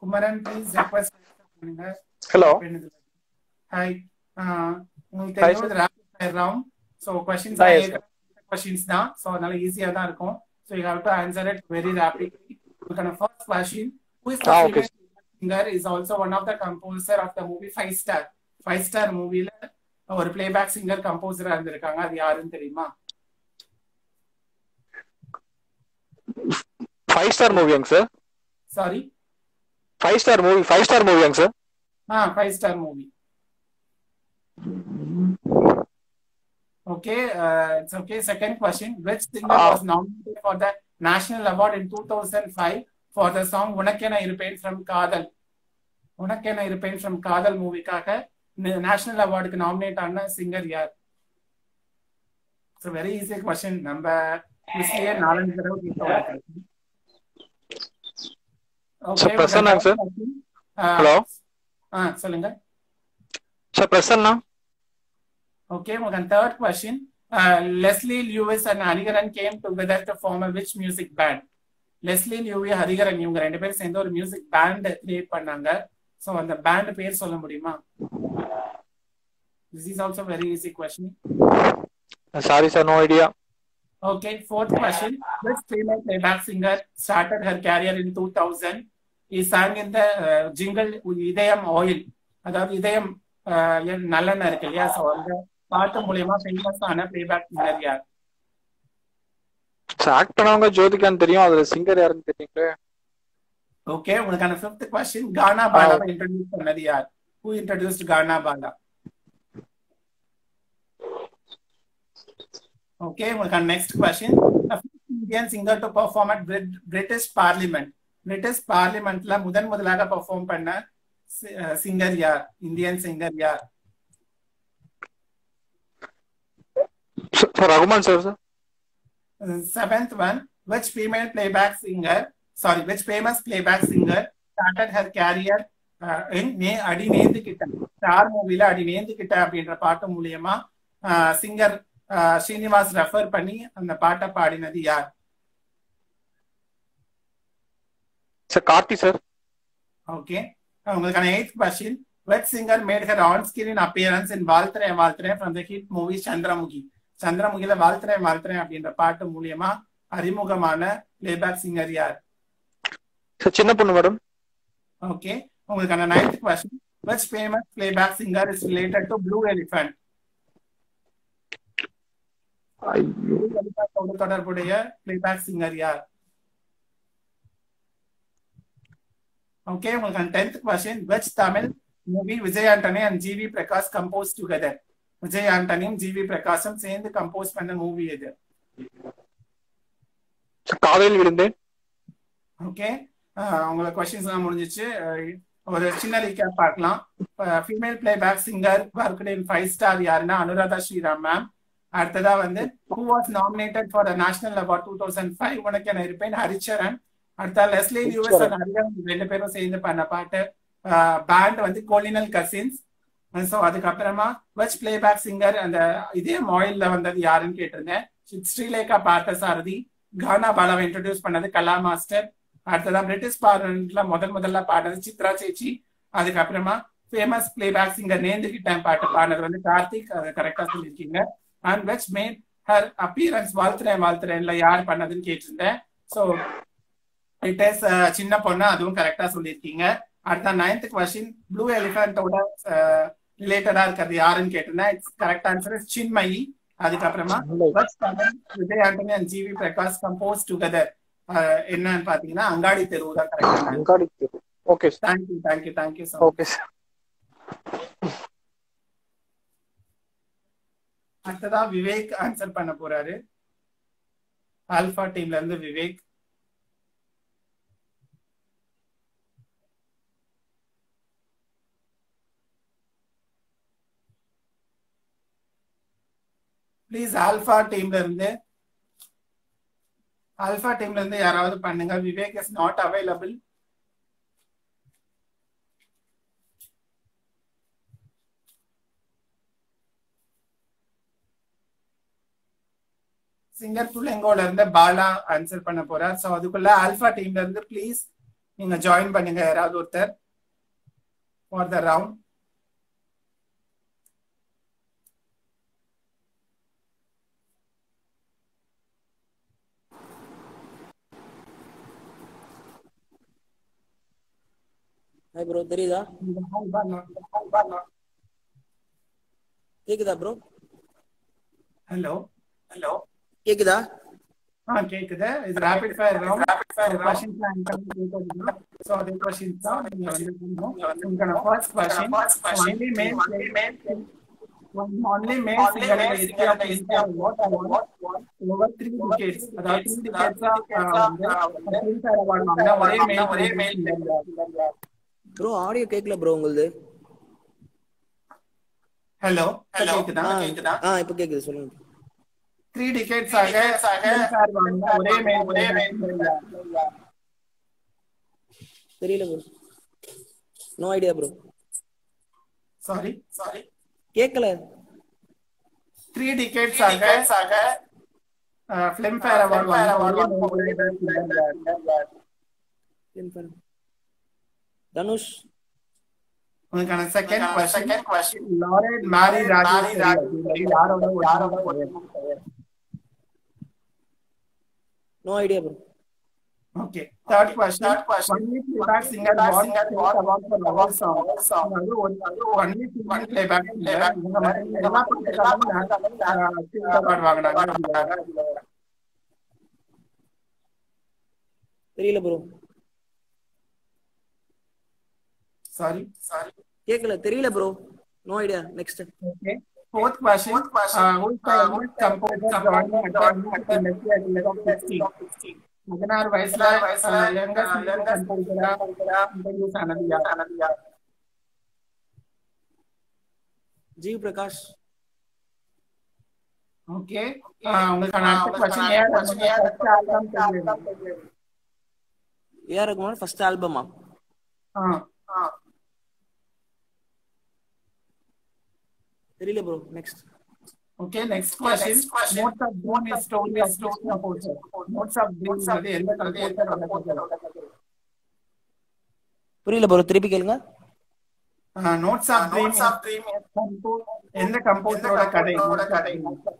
Kumaran please request பண்ணுங்க hello hi உங்களுக்கு Hi, தெரியும் rapid fire round so questions Hi, yes, sir. Questions தான் so அதனால ஈஸியா தான் இருக்கும் so you have to answer it very rapidly உங்களுக்கான first question who is Ah, okay. Singer is also one of the composer of the movie five star five star மூவில ஒரு playback singer கம்போசரா இருந்திருக்காங்க அது யாருன்னு தெரியுமா ஃபைவ் ஸ்டார் மூவியாங்க sir sorry five star movie five star மூவியாங்க sir ஆ five star movie Okay, uh, it's okay. Second question. Which singer Ah. was nominated for the National Award in 2005 for the song உனக்கென இருப்பேன் from காதல் உனக்கென இருப்பேன் from காதல் மூவிக்காக national அவார்டுக்கு நாமினேட் ஆன சிங்கர் யார் இட்ஸ் வெரி ஈஸி கொஸ்டின் நம்ம மிஸ்லயே நாலஞ்சு தடவை கேட்டோம் Sir, பிரசன்னாங்க sir? Hello? ஆ சொல்லுங்க sir Prasanna Okay, well, then third question. Uh, Leslie Lewis and Hariharan came together to form a which music band? Leslie Lewis Hariharan இவங்க ரெண்டு பேரும் சேர்ந்து ஒரு மியூசிக் பேண்ட் கிரியேட் பண்ணாங்க ஸோ அந்த பேண்ட் பேர் சொல்ல முடியுமா this is also very easy question sorry sir no idea Okay, fourth question. Which female playback singer started her career in 2000? He sang in the uh, jingle Idhayam oil அதாவது Idhayam uh, என் நல்லெண்ணெய் இருக்கு இல்லையா so அந்த பாட்டு மூலியமா ஃபேமஸ் ஆன playback singer யார் sir act பண்ணவங்க ஜோதிகான்னு தெரியும் அதுல சிங்கர் யாருன்னு தெரியுங்களே ஓகே உங்களுக்கான ஃபிஃப்த் கொஸ்டின் கானா பாலாவை இன்ட்ரடியூஸ் பண்ணது யார் who introduced Gaana Bala okay உங்களுக்கான next question Indian singer to perform at British parliament British பார்லிமெண்ட்ல முதன் முதலாக பெர்ஃபார்ம் பண்ண சிங்கர் யார் இந்தியன் சிங்கர் யார் sir Rahman sir sir seventh one which female playback singer sorry which famous playback singer started her career uh, in நே அடி நேந்து கிட்ட star மூவில அடி நேந்து கிட்ட அப்படின்ற பாட்டு மூலியமா சிங்கர் ஸ்ரீனிவாஸ் ரெஃபர் பண்ணி அந்த பாட்டை பாடினது யார் சார் கார்த்தி சார் ஓகே உங்களுக்கான eighth question which singer made her on screen appearance in வாழ்த்துறேன் வாழ்த்துறேன் from the hit movie Chandramukhi சந்திரமுகில வாழ்த்துறேன் வாழ்த்துறேன் அப்படின்ற பாட்டு மூலியமா அறிமுகமான பிளேபேக் சிங்கர் யார் சார் சின்ன பொண்ணு மேடம் ஓகே உங்களுக்கான ninth question which famous playback singer is related to blue elephant ஐயோ blue elephant ஓட தொடர்புடைய பிளேபேக் சிங்கர் யார் ஓகே உங்களுக்கான tenth question which Tamil movie Vijay Antony and GV Prakash compose together Vijay ஆண்டனியும் ஜிவி பிரகாஷும் சேர்ந்து கம்போஸ் பண்ண மூவி எது சார் காதலில் விழுந்தேன் ஓகே உங்களுக்கு கொஸ்டின்ஸ் எல்லாம் முடிஞ்சிச்சு அஹ் ஒரு சின்ன ரீகேப் பார்க்கலாம் female playback singer worked in five star யாருன்னா அனுராதா ஸ்ரீராம் மேம் அடுத்ததா வந்து who was nominated for national award two thousand five உனக்கு என்ன இருப்பேன் ஹரிச்சரன் அடுத்த லெஸ்லி யூஎஸ் ஹரிகரன் ரெண்டு பேரும் சேர்ந்து பண்ண பாட்டு பேண்ட் வந்து கோலினல் கசின்ஸ் ஸோ அதுக்கப்புறமா வச் பிளேபேக் சிங்கர் அந்த இதே மாயில்ல வந்தது யாருன்னு கேட்டிருந்தேன் ஸ்ரீலேகா பார்த்தசாரதி கானா பாலாவை இன்ட்ரடியூஸ் பண்ணது கலா மாஸ்டர் அடுத்ததான் பிரிட்டிஷ் பார்லிமெண்ட்ல முதல் முதல்ல பாடினது சித்ரா சேச்சி அதுக்கப்புறமா ஃபேமஸ் பிளேபேக் சிங்கர் நேந்துகிட்டேன் பாட்டு பாடினது வந்து கார்த்திக் அது கரெக்டா சொல்லியிருக்கீங்க and which made her appearance வாழ்த்துறேன் வாழ்த்துறேன்ல யார் பண்ணதுன்னு கேட்டிருந்தேன் ஸோ இட் இஸ் சின்ன பொண்ணு அதுவும் கரெக்டா சொல்லியிருக்கீங்க அடுத்த நைன்த் கொஸ்டின் ப்ளூ எலிஃபென்ட்டோட ரிலேட்டடா இருக்கிறது யாருன்னு கேட்டிருந்தேன் it's correct answer is Chinmayi அதுக்கப்புறமா First Tamil Vijay Antony and GV Prakash compose together என்னன்னு பாத்தீங்கன்னா அங்காடி தெருவு தான் கரெக்டான Angadi okay sir thank you thank you thank you so okay sir அடுத்ததா விவேக் ஆன்சர் பண்ண போறாரு ஆல்பா டீம்ல இருந்து விவேக் ப்ளீஸ் ஆல்பா டீம்ல இருந்து ஆல்பா டீம்ல இருந்து யாராவது பண்ணுங்க Vivek is not available singer புள்ளெங்கோல இருந்து பாலா ஆன்சர் பண்ண போறார் சோ அதுக்குள்ள ஆல்பா டீம்ல இருந்து ப்ளீஸ் நீங்க ஜாயின் பண்ணுங்க யாராவது ஒருத்தர் for the round hi bro தெரியுதா கேக்குதா ப்ரோ ஹலோ ஹலோ கேக்குதா ஆ கேக்குது இது rapid fire round rapid fire questions நான் கேக்குறேன் சோ அதே क्वेश्चंस தான் நீங்க வந்து பண்ணனும் உங்களோட first question only male only male singer in the history of India what award over three decades அதாவது three decades வந்து ஃபிலிம்ஃபேர் அவார்ட் வாங்கின ஒரே மேல் ஒரே மேல் ப்ரோ ஆடியோ கேக்கல ப்ரோ உங்களுது ஹலோ ஹலோ கேக்குதா ஆ, கேக்குதா ஆ இப்போ கேக்குது சொல்லுங்க த்ரீ டிகேட்ஸ் ஆக ஃபிலிம்ஃபேர் வாங்கின ஒரே மேல் ஒரே மேல் தெரியல bro no idea bro sorry sorry கேக்கல த்ரீ டிகேட்ஸ் ஆக ஆக ஃபிலிம்ஃபேர் அவார்ட் வாங்கின ஒரே மேல் தனுஷ் உங்களுக்கான செகண்ட் கொஸ்டின் செகண்ட் கொஸ்டின் லாரட் மேரி ராஜேஸ்வரி யாரோட யாரோட no idea bro okay third question third question only playback singer what award for lover song அது ஒன்லி சிங்கர் பிளேபேக் சிங்கர் இவங்க மட்டும் எல்லா பாட்டுகளும் சிங்கர் அவார்ட் வாங்குனாங்க தெரியல ப்ரோ சாரி சாரி கேக்கல தெரியல bro no idea next Okay. Fourth question. Uh, who is the youngest composer joining academy in the year 2016? பதினாறு வயசுல யங்கஸ்ட் கம்போசரா இன்ட்ரடியூஸ் ஆனது யார் ஜீவ் பிரகாஷ் ஓகே உங்களுக்கான அடுத்த கொஸ்டின் ஏஆர் ஃபர்ஸ்ட் ஆல்பம் தெரியும் ஏஆர் ரகுமான் ஃபர்ஸ்ட் ஆல்பமா ஆ தெரியல bro next okay next question notes of dream is story of story composer notes of dream அது எந்த கம்போசர் புரியல ப்ரோ திருப்பி கேளுங்க notes of dream of dream எந்த கம்போசரோட கதை கதை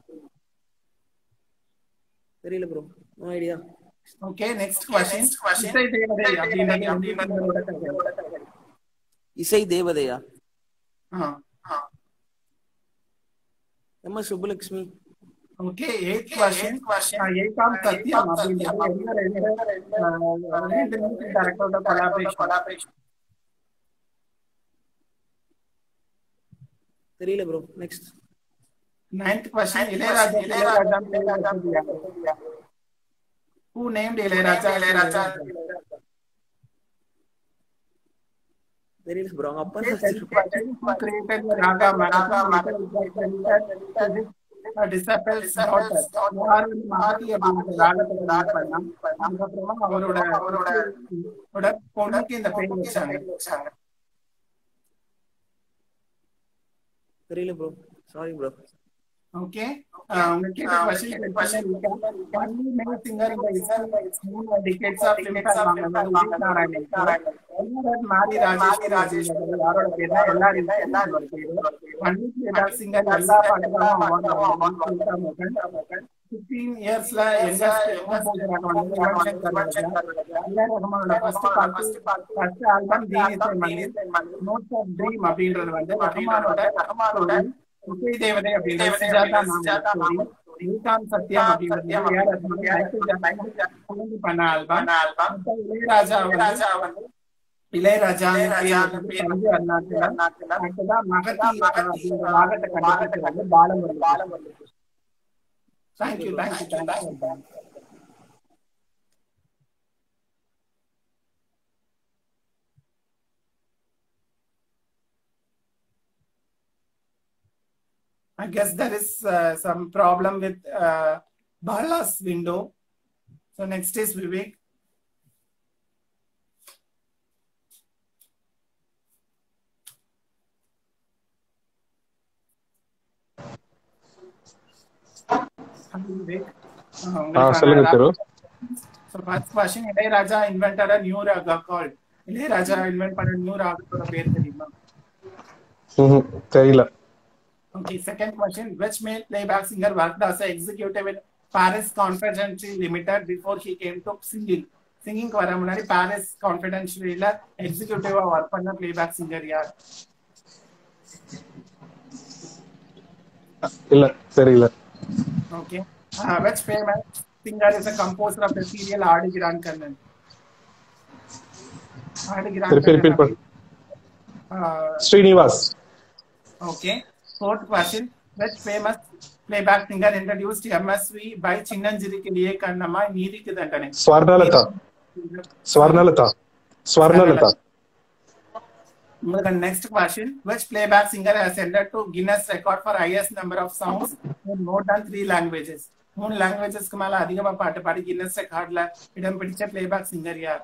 தெரியல bro no idea okay next question இசை தேவதை அப்படின்றது அப்படின்றதோட கதை இசை தேவதையா ஆ M S Subbulakshmi okay eight question எயிட்டாம் சத்தியம் அப்படின்றது எந்த ரெண்டு ரெண்டு மியூசிக் டைரக்டரோட கொலாபரேஷன் தெரியல bro next ninth question Ilaiyaraaja Ilaiyaraaja who named Ilaiyaraaja Ilaiyaraaja தெரியல ப்ரோ அவங்க அப்பா created Raga Marathon disciples daughter யார் வந்து மகாதி அப்படின்ற ராகத்துல ராக பண்ணாம் அதுக்கப்புறமா அவரோட அவரோட அவரோட பொண்ணுக்கு இந்த பேர் வச்சாங்க தெரியல ப்ரோ சாரி ப்ரோ ஓகே உங்களுக்கு கேட்ட क्वेश्चन ஒன்லி மேல் சிங்கர் இந்த மூணு டிகேட்ஸ் ஆஃப் லிமிட்ஸ் வாங்குறது நாராயணன் நாராயணன் மாரி ராஜேஷ் யாரோட பேர் எல்லாரும் எல்லாரோட பேர் ஒன்லி ஏதாவது சிங்கர் எல்லா பாட்டுகளும் ஃபிஃப்டீன் இயர்ஸ்ல எங்க கம்போசராக வந்து யுவன் சங்கர் ராஜா ஏஆர் ரஹ்மானோட ஃபர்ஸ்ட் பாட்டு ஃபர்ஸ்ட் ஆல்பம் தீனிசை மணி நோட்ஸ் ஆஃப் ட்ரீம் அப்படின்றது வந்து ரஹ்மானோட ரஹ்மானோட இசை தேவதை அப்படின்றது சுஜாதா நாம நீதான் சத்யம் அப்படின்றது பண்ண ஆல்பம் இளையராஜா இளையராஜா வந்து இளையராஜா பஞ்சு அருணாச்சலம் அடுத்ததான் மகதி அப்படின்ற ராகத்தை கண்டுபிடிக்கிறது பாலம் பாலம் thank you thank you thank you I guess there is uh, some problem with uh, Bala's window. So next is Vivek. Vivek. ஆ சொல்லுங்க திரு So first question, Ilayaraja invented a new raga called Ilaiyaraaja invent பண்ண நியூ ராகத்தோட பேர் தெரியுமா ம்ஹும். தெரியல Okay, second question. Which male playback singer worked as an executive in Paris Confidential Limited before he came to singing? சிங்கிங்க்கு வர முன்னாடி Paris கான்ஃபிடென்ஷியலில் எக்ஸிக்யூட்டிவா ஒர்க் பண்ண பிளேபேக் சிங்கர் யார் இல்ல தெரியல okay which famous singer is a composer of the serial ஆடுகிறான் கண்ணன் ஆடுகிறான் திருப்பி ரிப்பீட் கண்ணன் பண்ணு Srinivas Okay. Fourth question. Which famous playback singer introduced MSV by Chinnanjiri ke liye kannama needi ki dandane? Swarnalatha Swarnalatha Swarnalatha உங்களுக்கு next question. Which playback singer has entered to Guinness record for highest number of songs in more than three languages? மூணு லாங்குவேஜஸ்க்கு மேல அதிகமா பாட்டு பாடி Guinness ரெக்கார்ட்ல இடம் பிடிச்ச playback singer யார்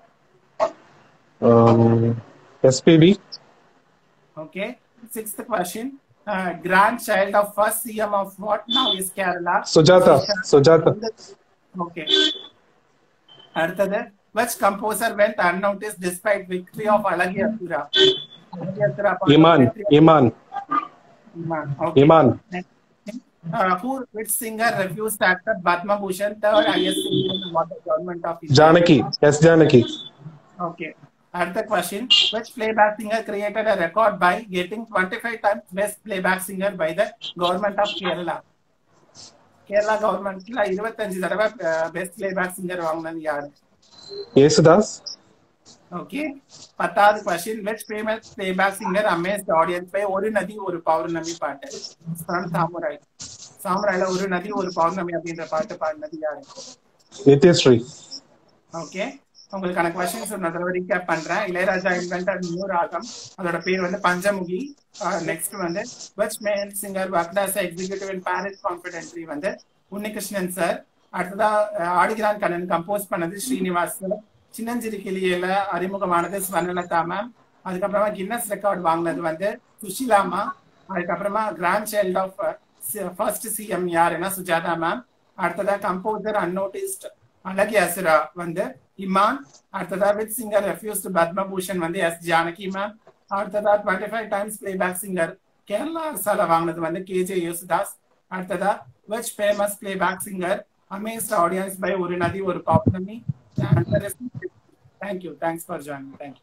SPB okay sixth question grand child of first CM of what now is Kerala Sujatha Sujatha okay அடுத்தது which composer went unnoticed despite victory of Alagi Asura? Alagi Asura part- Imman Imman Iman. Okay. Imman Uh, who, which singer refused to accept Padma Bhushan, third highest singer in the government of India? Janaki S Janaki Okay. Another question. Which playback singer created a record by getting 25 times best playback singer by the government of Kerala? Kerala கவர்மெண்ட்ல இருபத்தஞ்சு தடவை best playback singer வாங்கினது யாரு Yesudas okay பத்தாவது question which famous playback singer amazed audience by ஒரு நதி ஒரு பௌர்ணமி பாட்டு ஃப்ரம் சாமுராய் சாமுராயில ஒரு நதி ஒரு பௌர்ணமி அப்படின்ற பாட்டு பாடினது யாரு நித்யஸ்ரீ ஓகே உங்களுக்கான கொஸ்டின்ஸ் ஒரு தடவை ரீகேப் பண்றேன் இளையராஜா இன்வென்டர் நியூ ராகம் அதோட பேர் வந்து பஞ்சமுகி நெக்ஸ்ட் வந்து which male singer worked as executive in Paris confidential வந்து உன்னிகிருஷ்ணன் சார் அடுத்ததா அஹ், ஆடுகிறான் கண்ணன் கம்போஸ் பண்ணது ஸ்ரீனிவாஸ் சின்னஞ்சிறு கிளியில அறிமுகமானது ஸ்வர்ணலதா மேம் அதுக்கப்புறமா கின்னஸ் ரெக்கார்ட் வாங்கினது வந்து சுஷிலாமா அதுக்கப்புறமா grand child of first CM யாருன்னா சுஜாதா மேம் அடுத்ததா கம்போசர் அன்னோட்டிஸ்ட் அழகி அசுரா வந்து இமான் அடுத்ததா வித் சிங்கர் ரெஃப்யூஸ்ட் பத்மபூஷன் வந்து எஸ் ஜானகி மேம் அடுத்ததா twenty five times playback singer Kerala அரசால வாங்கினது வந்து கேஜே யேசுதாஸ் அடுத்ததா which famous playback singer amazed audience by ஒரு நதி ஒரு பௌர்ணமி thank you thanks for joining thank you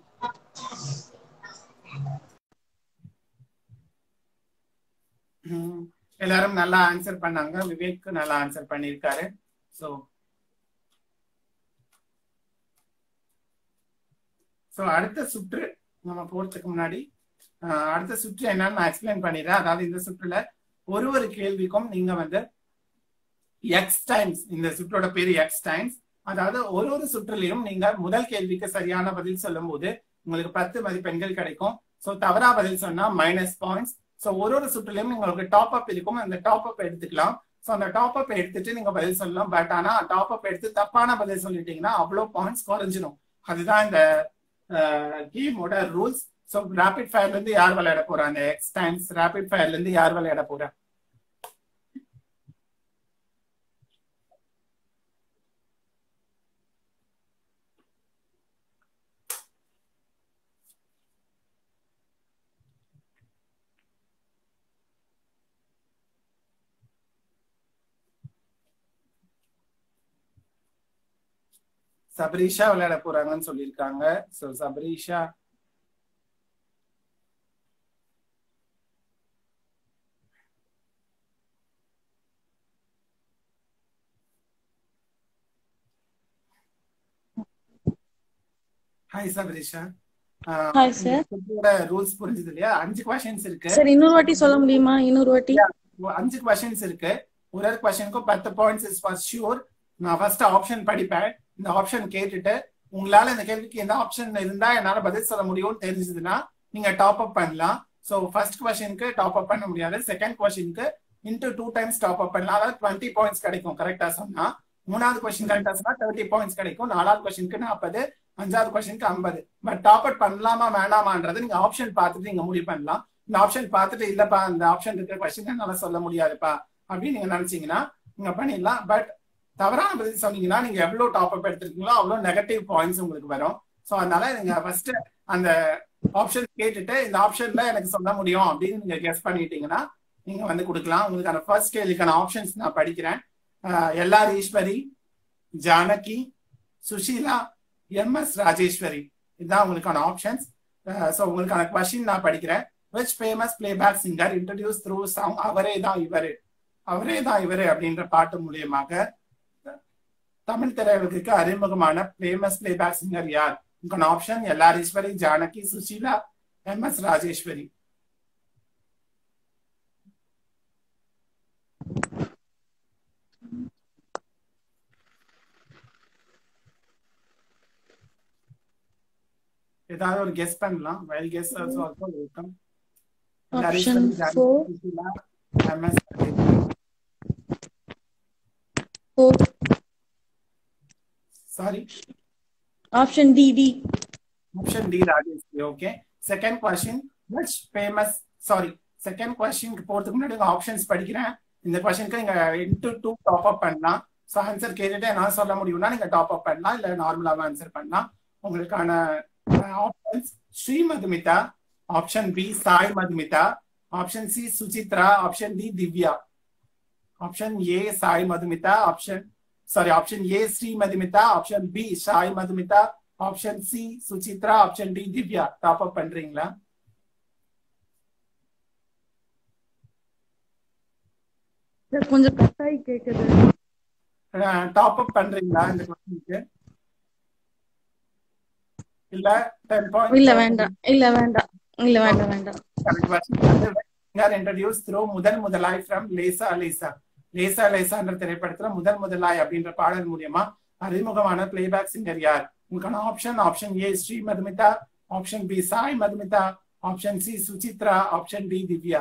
எல்லாரும் நல்லா ஆன்சர் பண்ணாங்க விவேக் நல்லா ஆன்சர் பண்ணியிருக்காரு ஸோ ஸோ அடுத்த சுற்று நம்ம போறதுக்கு முன்னாடி ஆஹ், அடுத்த சுற்று என்னன்னு நான் எக்ஸ்பிளைன் பண்ணிடுறேன் அதாவது இந்த சுற்றுல ஒரு ஒரு கேள்விக்கும் நீங்க வந்து எக்ஸ் டைம்ஸ் இந்த சுற்றோட பேரு எக்ஸ் டைம்ஸ் அதாவது ஒரு ஒரு சுற்றுலையும் நீங்க முதல் கேள்விக்கு சரியான பதில் சொல்லும் போது உங்களுக்கு பத்து மதிப்பெண்கள் கிடைக்கும் ஸோ தவறா பதில் சொன்னா மைனஸ் பாயிண்ட்ஸ் ஸோ ஒரு ஒரு சுற்றுலையும் உங்களுக்கு டாப் அப் இருக்கும் அந்த டாப் அப் எடுத்துக்கலாம் ஸோ அந்த டாப் அப் எடுத்துட்டு நீங்க பதில் சொல்லலாம் பட் ஆனா டாப் அப் எடுத்து தப்பான பதில் சொல்லிட்டீங்கன்னா அவ்வளோ பாயிண்ட்ஸ் குறைஞ்சிடும் அதுதான் இந்த கேமோட ரூல்ஸ் ஸோ ரேபிட் ஃபயர்ல இருந்து யார் விளையாட போறாங்க எக்ஸ் டைம்ஸ் ரேபிட் ஃபயர்ல இருந்து யார் விளையாட போறா சபரீஷா விளையாட போறாங்கன்னு சொல்லியிருக்காங்க so Sabarisha hi Sabarisha Hi, sir. Rules புரிஞ்சது இல்லையா அஞ்சு கொஸ்டின்ஸ் இருக்கு சார் இன்னொரு வாட்டி சொல்ல முடியுமா இன்னொரு வாட்டி அஞ்சு கொஸ்டின்ஸ் இருக்கு ஒரு ஒரு கொஸ்டினுக்கும் பத்து பாயிண்ட்ஸ் இஸ் ஃபார் ஷூர் நான் ஃபர்ஸ்ட் ஆப்ஷன் படிப்பேன் இந்த ஆப்ஷன் கேட்டுட்டு உங்களால இந்த கேள்விக்கு எந்த ஆப்ஷன் இருந்தா என்னால பதில் சொல்ல முடியும்னு தெரிஞ்சதுன்னா நீங்க டாப் அப் பண்ணலாம் ஸோ ஃபர்ஸ்ட் கொஸ்டினுக்கு டாப் அப் பண்ண முடியாது செகண்ட் கொஸ்டினுக்கு into two times top up பண்ணலாம் அதாவது டுவெண்ட்டி பாயிண்ட்ஸ் கிடைக்கும் கரெக்டா சொன்னா மூணாவது கொஸ்டின் கரெக்டா சொன்னா தேர்ட்டி பாயிண்ட்ஸ் கிடைக்கும் நாலாவது கொஸ்டினுக்கு நாற்பது அஞ்சாவது கொஸ்டினுக்கு ஐம்பது பட் டாப் அப் பண்ணலாமா வேண்டாமான்றது நீங்க ஆப்ஷன் பார்த்துட்டு நீங்க முடிவு பண்ணலாம் இந்த ஆப்ஷன் பார்த்துட்டு இல்லப்பா இந்த ஆப்ஷன் இருக்கிற கொஸ்டின் என்னால சொல்ல முடியாதுப்பா அப்படின்னு நீங்க நினைச்சீங்கன்னா நீங்க பண்ணிடலாம் பட் தவறான பதில் சொன்னீங்கன்னா நீங்க எவ்வளவு டாப் அப் எடுத்திருக்கீங்களோ அவ்வளவு நெகட்டிவ் பாயிண்ட்ஸ் உங்களுக்கு வரும் ஸோ அதனால நீங்க ஃபர்ஸ்ட் அந்த ஆப்ஷன் கேட்டுட்டு இந்த ஆப்ஷன்ல எனக்கு சொல்ல முடியும் அப்படின்னு நீங்க கெஸ் பண்ணிட்டீங்கன்னா நீங்க வந்து கொடுக்கலாம் உங்களுக்கான ஃபர்ஸ்ட் கேள்விக்கான ஆப்ஷன்ஸ் நான் படிக்கிறேன் எல்ஆர் ஈஸ்வரி ஜானகி சுஷீலா எம் எஸ் ராஜேஸ்வரி இதுதான் உங்களுக்கான ஆப்ஷன்ஸ் ஸோ உங்களுக்கான கொஸ்டின் நான் படிக்கிறேன் which famous playback singer introduce through song அவரே தான் இவரு அவரே தான் இவரு அப்படின்ற பாட்டு மூலியமாக தமிழ் திரையுலகுக்கு அறிமுகமான ஃபேமஸ் பிளேபேக் சிங்கர் யார் உங்களுக்கான option LR Eswari Janaki Susheela M S Rajeswari ஏதாவது ஒரு கெஸ் பண்ணலாம் well guess also also welcome Option four. MS Four. Sorry Option D, D. Option D Rajeswari okay second question which famous sorry second கொஸ்டினுக்கு போறதுக்கு முன்னாடி உங்க ஆப்ஷன்ஸ் படிக்கிறேன் இந்த கொஸ்டினுக்கு நீங்க இன்டூ டூ டாப் அப் பண்ணலாம் ஸோ ஆன்சர் கேட்டுட்டு என்ன சொல்ல முடியும்னா நீங்க டாப் அப் பண்ணலாம் இல்ல நார்மலாக ஆன்சர் பண்ணலாம் உங்களுக்கான options Sri Madhumitha option B Sai Madhumitha option C Suchitra option D Divya option A Sai Madhumitha option sorry option A Sri Madhumitha option B Sai Madhumitha option C Suchitra option D Divya top up பண்றீங்களா Sir, கொஞ்சம் கட்டாயி கேக்குது டாப் அப் பண்றீங்களா இந்த கொஸ்டினுக்கு இல்ல டென் இல்ல வேண்டாம் இல்ல வேண்டாம் இல்ல வேண்டாம் வேண்டாம் பாயிண்ட் இன்ட்ரடியூஸ் த்ரூ முதல் முதலாய் ஃப்ரம் லேசா லேசா லேசா லேசான்ற திரைப்படத்துல முதல் முதலாய் அப்படின்ற பாடல் மூலியமா அறிமுகமான பிளேபேக் சிங்கர் யார் உங்களுக்கான option option A Sri Madhumitha option B Sai Madhumitha option C Suchitra option D Divya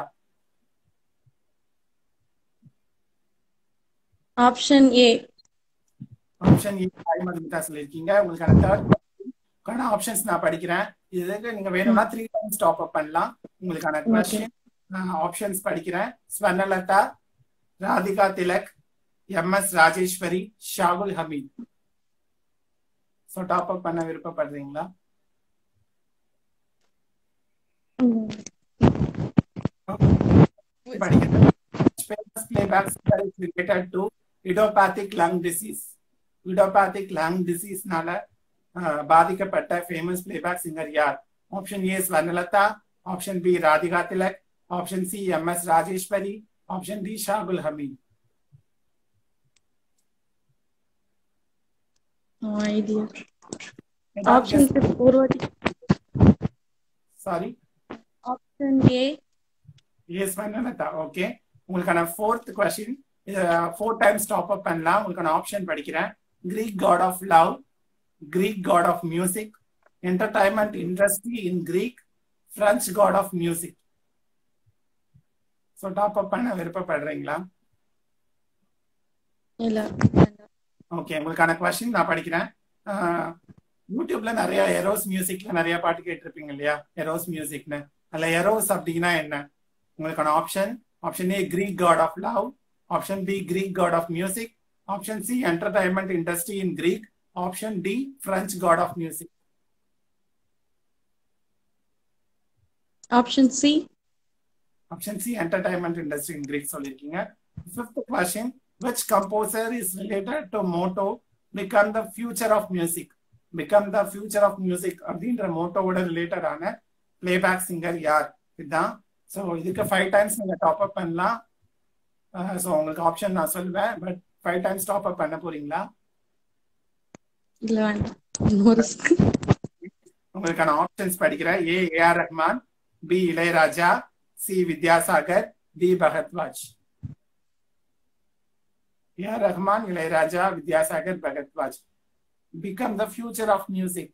option A option A Sai Madhumitha சொல்லியிருக்கீங்க உங்களுக்கான தேர்ட் உங்களுக்கான ஆப்ஷன்ஸ் நான் படிக்கிறேன் இதுக்கு நீங்க வேணும்னா த்ரீ டைம்ஸ் டாப் அப் பண்ணலாம் உங்களுக்கான கொஸ்டின் ஆப்ஷன்ஸ் படிக்கிறேன் Swarnalatha Radhika Thilak M S Rajeswari Shahul Hameed so top up பண்ண விருப்பப்படுறீங்களா படிக்கிறேன் famous playback singer is related to idiopathic lung disease idiopathic lung diseaseனால பாதிக்கப்பட்ட ஃபேமஸ் பிளேபேக் சிங்கர் யார் option A Swarnalatha option B Radhika Thilak option C M S Rajeswari option D Shahul Hameed idea option ஒரு வாட்டி sorry option A A Swarnalatha okay உங்களுக்கான fourth question four times top up பண்ணலாம் உங்களுக்கான option படிக்கிறேன் Greek god of love Greek god of music entertainment industry in Greek French god of music so top up பண்ண விருப்பப்படுறீங்களா இல்ல okay உங்களுக்கான question நான் படிக்கிறேன் யூடியூப்ல நிறைய எரோஸ் மியூசிக்ல நிறைய பாட்டு கேட்டிருப்பீங்க இல்லையா எரோஸ் மியூசிக்னு அதுல எரோஸ் அப்படின்னா என்ன உங்களுக்கான option option A Greek god of love option B Greek god of music option C entertainment industry in Greek option D French god of music option C option C entertainment industry in Greek சொல்லியிருக்கீங்க fifth question which composer is related to motto become the future of music become the future of music அப்படின்ற மோட்டோவோட ரிலேட்டடான playback singer யார் இதுதான் so இதுக்கு five times நீங்க top up பண்ணலாம் so உங்களுக்கு option நான் சொல்லுவேன் but five times top up பண்ண போறீங்களா இல்ல வேண்டாம் இன்னொரு உங்களுக்கான ஆப்ஷன்ஸ் படிக்கிறேன் A AR Rahman B Ilaiyaraaja C Vidyasagar D Bharadwaj AR Rahman Ilaiyaraaja Vidyasagar Bharadwaj become the future of music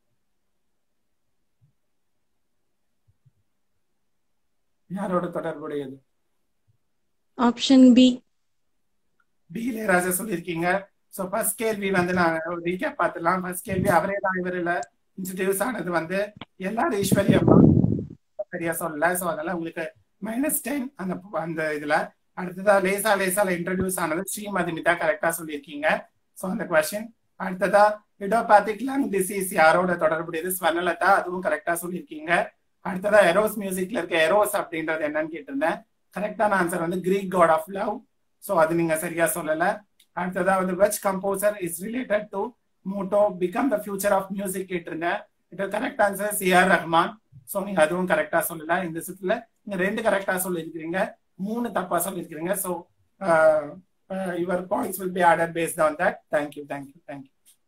யாரோட தொடர்புடையது ஆப்ஷன் பி பி இளையராஜா சொல்லியிருக்கீங்க ஸோ ஃபர்ஸ்ட் கேள்வி வந்து நான் ரீகேப் பார்த்துலாம் ஃபர்ஸ்ட் கேள்வி அவரே தான் இவரில் இன்ட்ரடியூஸ் ஆனது வந்து எல்லாரும் ஈஸ்வரி அம்மா சரியா சொல்லல ஸோ அதெல்லாம் உங்களுக்கு மைனஸ் டென் அந்த அந்த இதுல அடுத்ததா லேசா லேசால இன்ட்ரடியூஸ் ஆனது ஸ்ரீமதி மிதா கரெக்டா சொல்லியிருக்கீங்க ஸோ அந்த கொஸ்டின் அடுத்ததா இடோபாத்திக் லங் டிசீஸ் யாரோட தொடர்புடையது ஸ்வர்ணலதா அதுவும் கரெக்டா சொல்லியிருக்கீங்க அடுத்ததா எரோஸ் மியூசிக்ல இருக்க எரோஸ் அப்படின்றது என்னன்னு கேட்டிருந்தேன் கரெக்டான ஆன்சர் வந்து Greek god of love so அது நீங்க சரியா சொல்லல அடுத்ததா வந்து which composer is related to motto become the future of music கேட்டிருந்தேன் இது கரெக்ட் ஆன்சர் சி ஆர் ரஹ்மான் ஸோ நீங்க அதுவும் கரெக்டா சொல்லல இந்த சுற்றுல நீங்க ரெண்டு கரெக்டா சொல்லியிருக்கிறீங்க மூணு தப்பா சொல்லியிருக்கிறீங்க so your points will be order based on that thank you thank you thank you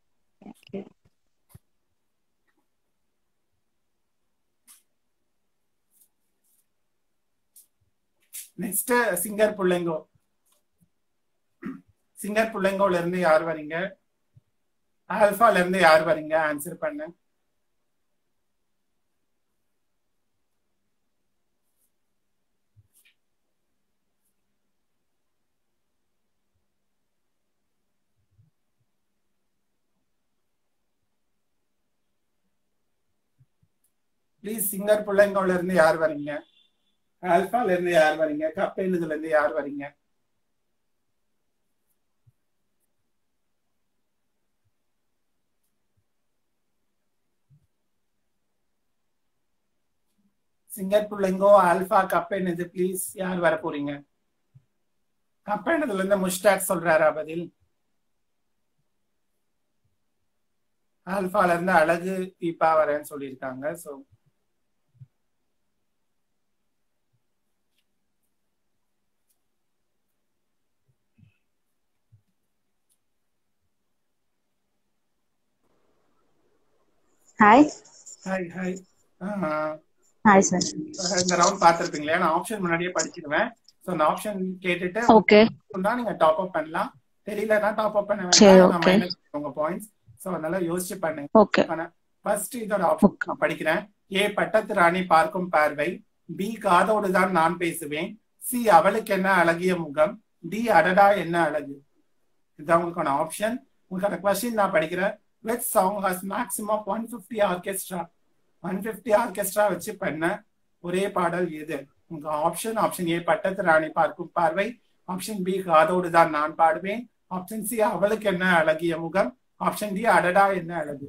next singer புள்ளைங்கோ சிங்கர் புள்ளைங்கோல இருந்து யார் வரீங்க ஆல்பால இருந்து யார் வரீங்க ஆன்சர் பண்ண ப்ளீஸ் சிங்கர் பிள்ளைங்கோல இருந்து யார் வரீங்க ஆல்பால இருந்து யார் வரீங்க கப்பேனுதுல இருந்து யார் வரீங்க சிங்கர் பிள்ளைங்கோ ஆல்பா கப்பேனுது ப்ளீஸ் யார் வர போறீங்க கப்பேனதுல இருந்து முஷ்டாக் சொல்றாரா பதில் ஆல்பால இருந்து அழகு தீபா வரேன்னு சொல்லியிருக்காங்க so hi hi hi hi sir இந்த ரவுண்ட் பார்த்திருப்பீங்களா நான் ஆப்ஷன் முன்னாடியே படிச்சிருவேன் சோ அந்த ஆப்ஷன் கேட்டுட்டு ஓகே தான் நீங்க டாப் அப் பண்ணலாம் தெரியலன்னா டாப் அப் பண்ண சரி, வேண்டாம் நான் okay. மைனஸ் உங்க பாயிண்ட்ஸ் சோ அதனால யோசிச்சு பண்ணுங்க ஓகே ஃபர்ஸ்ட் இதோட ஆப்ஷன் நான் படிக்கிறேன் ஏ பட்டத்து ராணி பார்க்கும் பார்வை பி காதோடு தான் நான் பேசுவேன் சி அவளுக்கு என்ன அழகிய முகம் டி அடடா என்ன அழகு இதுதான் உங்களுக்கான ஆப்ஷன் உங்களுக்கான கொஸ்டின் நான் படிக்கிறேன் which song has maximum one fifty orchestra one fifty orchestra வச்சு பண்ண ஒரே பாடல் எது உங்க ஆப்ஷன் ஆப்ஷன் ஏ பட்டத்து ராணி பார்க்கும் பார்வை ஆப்ஷன் பி காதோடு தான் நான் பாடுவேன் ஆப்ஷன் சி அவளுக்கு என்ன அழகிய முகம் ஆப்ஷன் டி அடடா என்ன அழகு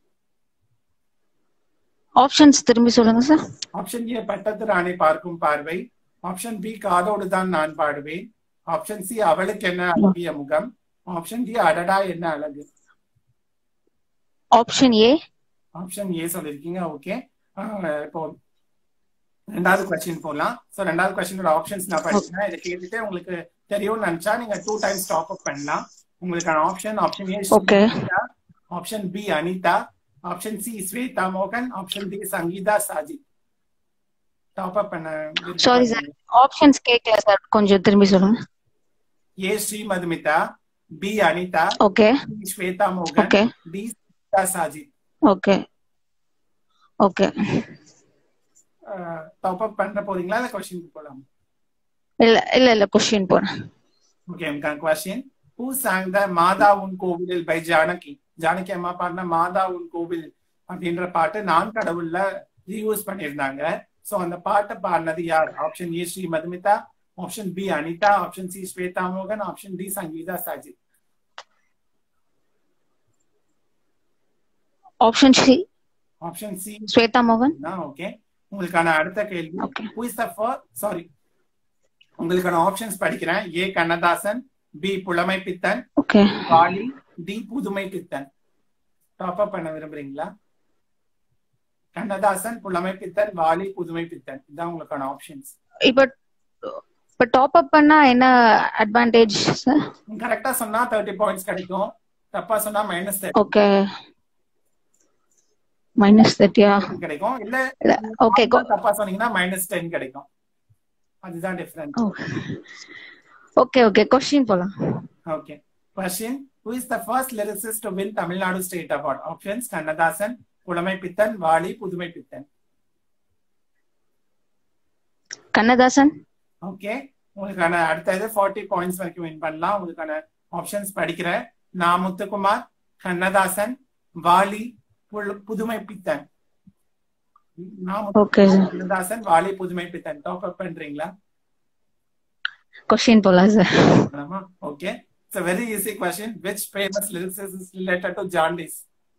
ஆப்ஷன்ஸ் திரும்பி சொல்லுங்க சார் ஆப்ஷன் ஏ பட்டத்து ராணி பார்க்கும் பார்வை ஆப்ஷன் பி காதோடு தான் நான் பாடுவேன் ஆப்ஷன் சி அவளுக்கு என்ன அழகிய முகம் ஆப்ஷன் டி அடடா என்ன அழகு ஆப்ஷன் ஏ ஆப்ஷன் ஏ சொல்லிருக்கீங்க ஓகே இப்போ ரெண்டாவது கொஸ்டின் போகலாம் ஸோ ரெண்டாவது கொஸ்டினோட ஆப்ஷன்ஸ் நான் படிக்கிறேன் இதை கேட்டுட்டு உங்களுக்கு தெரியும்னு நினைச்சா நீங்க டூ டைம்ஸ் டாப் அப் பண்ணலாம் உங்களுக்கான option option A Okay. Option B Anitha option C Swetha மோகன் option D Sangeetha Saji top up பண்ண சாரி சார் ஆப்ஷன்ஸ் கேட்கல சார் கொஞ்சம் திரும்பி சொல்லுங்க A Sri Madhumitha B Anitha okay C Swetha மோகன் okay D Sangeetha Sajith okay okay top up பண்ண போறீங்களா இல்ல கொஸ்டின் போலாம் இல்ல இல்ல இல்ல கொஸ்டின் போறேன் ஓகே உங்களுக்கான கொஸ்டின் ஹூ சாங் த மாதா உன் கோவிலில் பை ஜானகி ஜானகி அம்மா பாடின மாதா உன் கோவில் அப்படின்ற பாட்டு நான் கடவுள்ல ரீயூஸ் பண்ணியிருந்தாங்க சோ அந்த பாட்டை பாடினது யார் option A Sri Madhumitha option B Anitha option C Swetha மோகன் option D Sangeetha Sajid option C option C Swetha மோகன் ஓகே உங்களுக்கான அடுத்த கேள்வி Okay. Who is the sorry உங்களுக்கான ஆப்ஷன்ஸ் படிக்கிறேன் ஏ கண்ணதாசன் பி புலமை பித்தன் okay Vaali D Pudhumai Pithan top up பண்ண விரும்புறீங்களா கண்ணதாசன் புலமை பித்தன் வாலி புதுமை பித்தன் இதான் உங்களுக்கான ஆப்ஷன்ஸ் இப்ப இப்ப டாப் அப் பண்ணா என்ன அட்வான்டேஜ் சார் கரெக்டா சொன்னா தேர்ட்டி பாயிண்ட்ஸ் கிடைக்கும் தப்பா சொன்னா மைனஸ் ஓகே மைனஸ் தேர்ட்டியா கிடைக்கும் இல்ல இல்ல ஓகே தப்பா சொன்னீங்கன்னா மைனஸ் டென் கிடைக்கும் அதுதான் டிஃபரன்ஸ் ஓகே ஓகே கொஸ்டின் போலாம் okay question who is the first lyricist to win Tamil Nadu state award options Kannadasan Pulamai Pithan Vaali Pudhumai Pithan Kannadasan okay உங்களுக்கான அடுத்தது ஃபார்ட்டி பாயிண்ட்ஸ் வரைக்கும் வின் பண்ணலாம் உங்களுக்கான ஆப்ஷன்ஸ் படிக்கிறேன் நான் முத்துக்குமார் கண்ணதாசன் வாலி புல்- புதுமை பித்தன் நான் Okay, sir. Muthukumar, Kannadasan Vaali Pudhumai Pithan top up பண்றீங்களா கொஸ்டின் போலாம் sir okay It's a very easy question. Which famous lyricist is related to jaundice?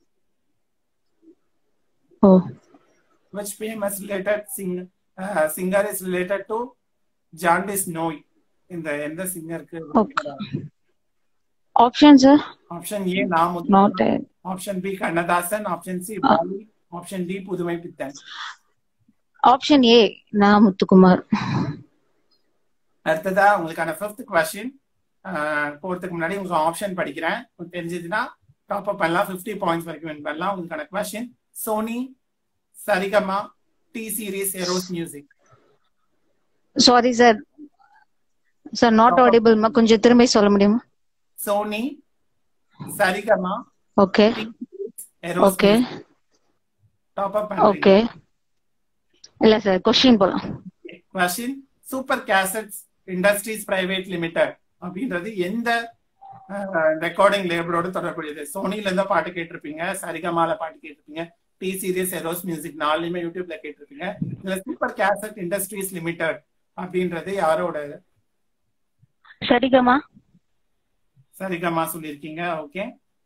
Oh, Which famous related sing, uh, singer is related to jaundice நோய் இந்த எந்த சிங்கருக்கு Okay. option, sir? Option A நாம Not a. Option B Kannadasan option C Vaali option D Pudhumai Pithan Option A, Na Muthukumar. அடுத்ததா உங்களுக்கான fifth question போறதுக்கு முன்னாடி உங்களுக்கு ஆப்ஷன் படிக்கிறேன் உங்களுக்கு தெரிஞ்சதுன்னா டாப் அப் பண்ணலாம் ஃபிஃப்டி பாயிண்ட்ஸ் வரைக்கும் வின் பண்ணலாம் உங்களுக்கான question Sony Saregama T Series Eros music Sorry, sir. Sir, not audible. ma. கொஞ்சம் திரும்பி சொல்ல முடியுமா Sony Saregama okay Eros okay top up okay இல்ல சார் கொஸ்டின் போலாம் question Super Cassettes Industries Private Limited அப்படின்றது எந்த ரெக்கார்டிங் லேபிளோட தொடர்புடையது சோனில இருந்தா பாட்டு கேட்டிருப்பீங்க சரிகமால பாட்டு கேட்டிருப்பீங்க டி சீரியஸ் எரோஸ் மியூசிக் நாலுமே யூடியூப்ல கேட்டிருப்பீங்க இதுல சூப்பர் கேசட் இண்டஸ்ட்ரீஸ் லிமிடெட் அப்படின்றது யாரோட சரிகமா சரிகமா சொல்லியிருக்கீங்க ஓகே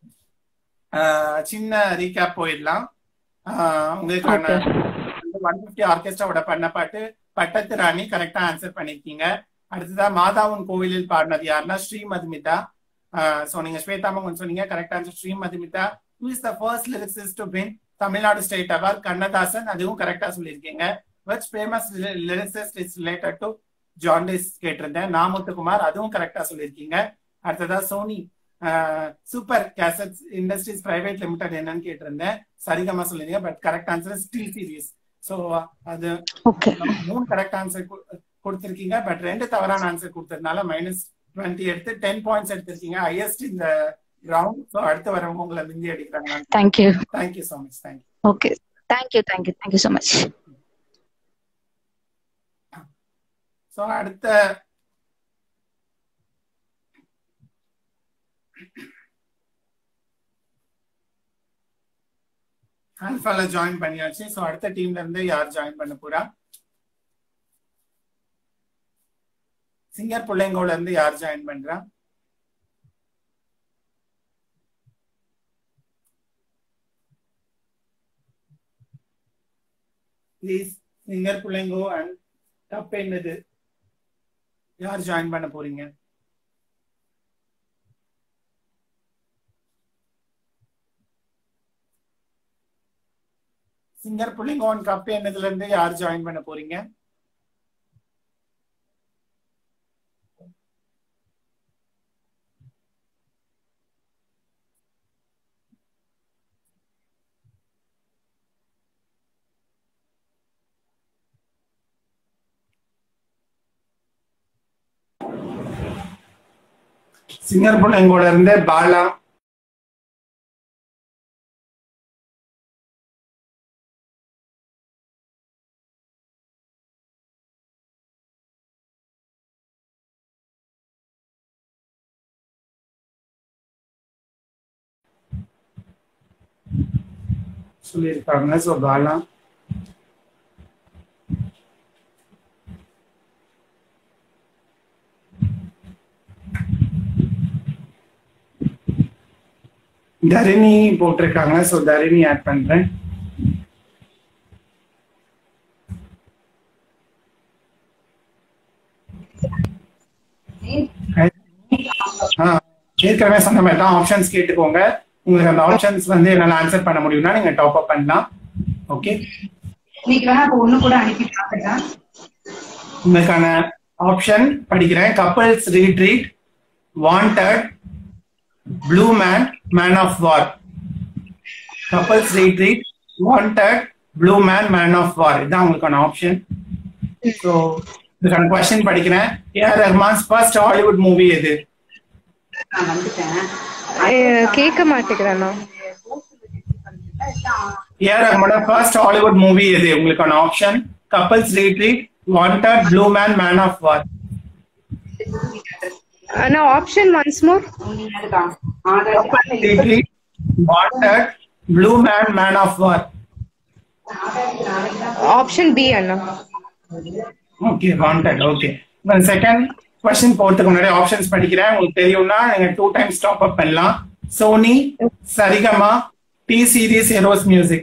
சின்ன ரீகேப் போயிடலாம் ஆஹ் உங்களுக்கான Okay. ஒன் பிப்டி ஆர்கெஸ்ட்ராவோட பண்ண பாட்டு பட்டத்து ராணி கரெக்டா ஆன்சர் பண்ணிருக்கீங்க அடுத்ததா மாதாவின் கோவிலில் பாடினது யாருன்னா ஸ்ரீ மதுமிதா சோ நீங்க ஸ்வேதா மங்கன் சொன்னீங்க correct answer Sri Madhumitha who is the first lyricist to win Tamil Nadu state award Kannadasan அதுவும் கரெக்டா சொல்லியிருக்கீங்க which famous lyricist is related to jaundice கேட்டிருந்தேன் நாமுத்துக்குமார் அதுவும் கரெக்டா சொல்லியிருக்கீங்க அடுத்ததா Sony Super Cassettes Industries Private Limited என்னன்னு கேட்டிருந்தேன் சரிகமா சொல்லிருந்தீங்க but correct answer still series so அது ஓகே மூணு கரெக்ட் ஆன்சர் கொடுத்திருக்கீங்க பட் ரெண்டு தவறான ஆன்சர் கொடுத்ததுனால மைனஸ் டுவெண்ட்டி எடுத்து டென் பாயிண்ட்ஸ் எடுத்திருக்கீங்க ஹையஸ்ட் இந்த ரவுண்ட் ஸோ அடுத்து வரவங்க உங்களை மிந்தி அடிக்கிறாங்க thank you thank you so much thank you okay thank you thank you thank you so much so அடுத்த ஆல்ஃபால ஜாயின் பண்ணியாச்சு ஸோ அடுத்த டீம்ல இருந்து யார் ஜாயின் பண்ண போறா சிங்கர் புள்ளைங்கோல இருந்து யார் ஜாயின் பண்றா ப்ளீஸ் சிங்கர் புள்ளைங்கோ அண்ட் டப் என்னது யார் ஜாயின் பண்ண போறீங்க சிங்கர் புள்ளிங்கோ அண்ட் கப் என்னதுல இருந்து யார் ஜாயின் பண்ண போறீங்க சிங்கர் புள்ளைங்கோட இருந்து பாலா சொல்லியிருக்காங்க ஸோ பாலா தரிணி போட்டிருக்காங்க ஸோ தரிணி ஆட் பண்றேன் ஆ, ஏற்கனவே சொன்ன மாதிரி தான் ஆப்ஷன்ஸ் கேட்டுக்கோங்க உங்களுக்கு அந்த ஆப்ஷன்ஸ் வந்து என்னால ஆன்சர் பண்ண முடியும்னா நீங்க டாப் அப் பண்ணலாம் ஓகே இன்னைக்கு வேணா அப்ப ஒண்ணு கூட அனுப்பி பாத்துட்டேன் உங்களுக்கான ஆப்ஷன் படிக்கிறேன் couples retreat wanted blue man man of war couples retreat wanted blue man man of war இதுதான் உங்களுக்கான ஆப்ஷன் ஸோ இதுக்கான கொஸ்டின் படிக்கிறேன் AR Rahman's first Hollywood movie எது நான் வந்துட்டேன் கேட்க மாட்டேங்கிறேண்ணா ஏஆர் ரஹ்மானோட ஃபர்ஸ்ட் ஹாலிவுட் மூவி எது உங்களுக்கான option couples retreat wanted blue man man of war அண்ணா ஆப்ஷன் ஒன்ஸ் மோர் அதுதான் ஆதார் retreat wanted blue man man of war option B அண்ணா okay wanted okay second question போறதுக்கு முன்னாடி ஆப்ஷன்ஸ் படிக்கிறேன் உங்களுக்கு தெரியும்னா நீங்க டூ டைம்ஸ் டாப் அப் பண்ணலாம் சோனி சரிகமா டி சீரிஸ் எரோஸ் மியூசிக்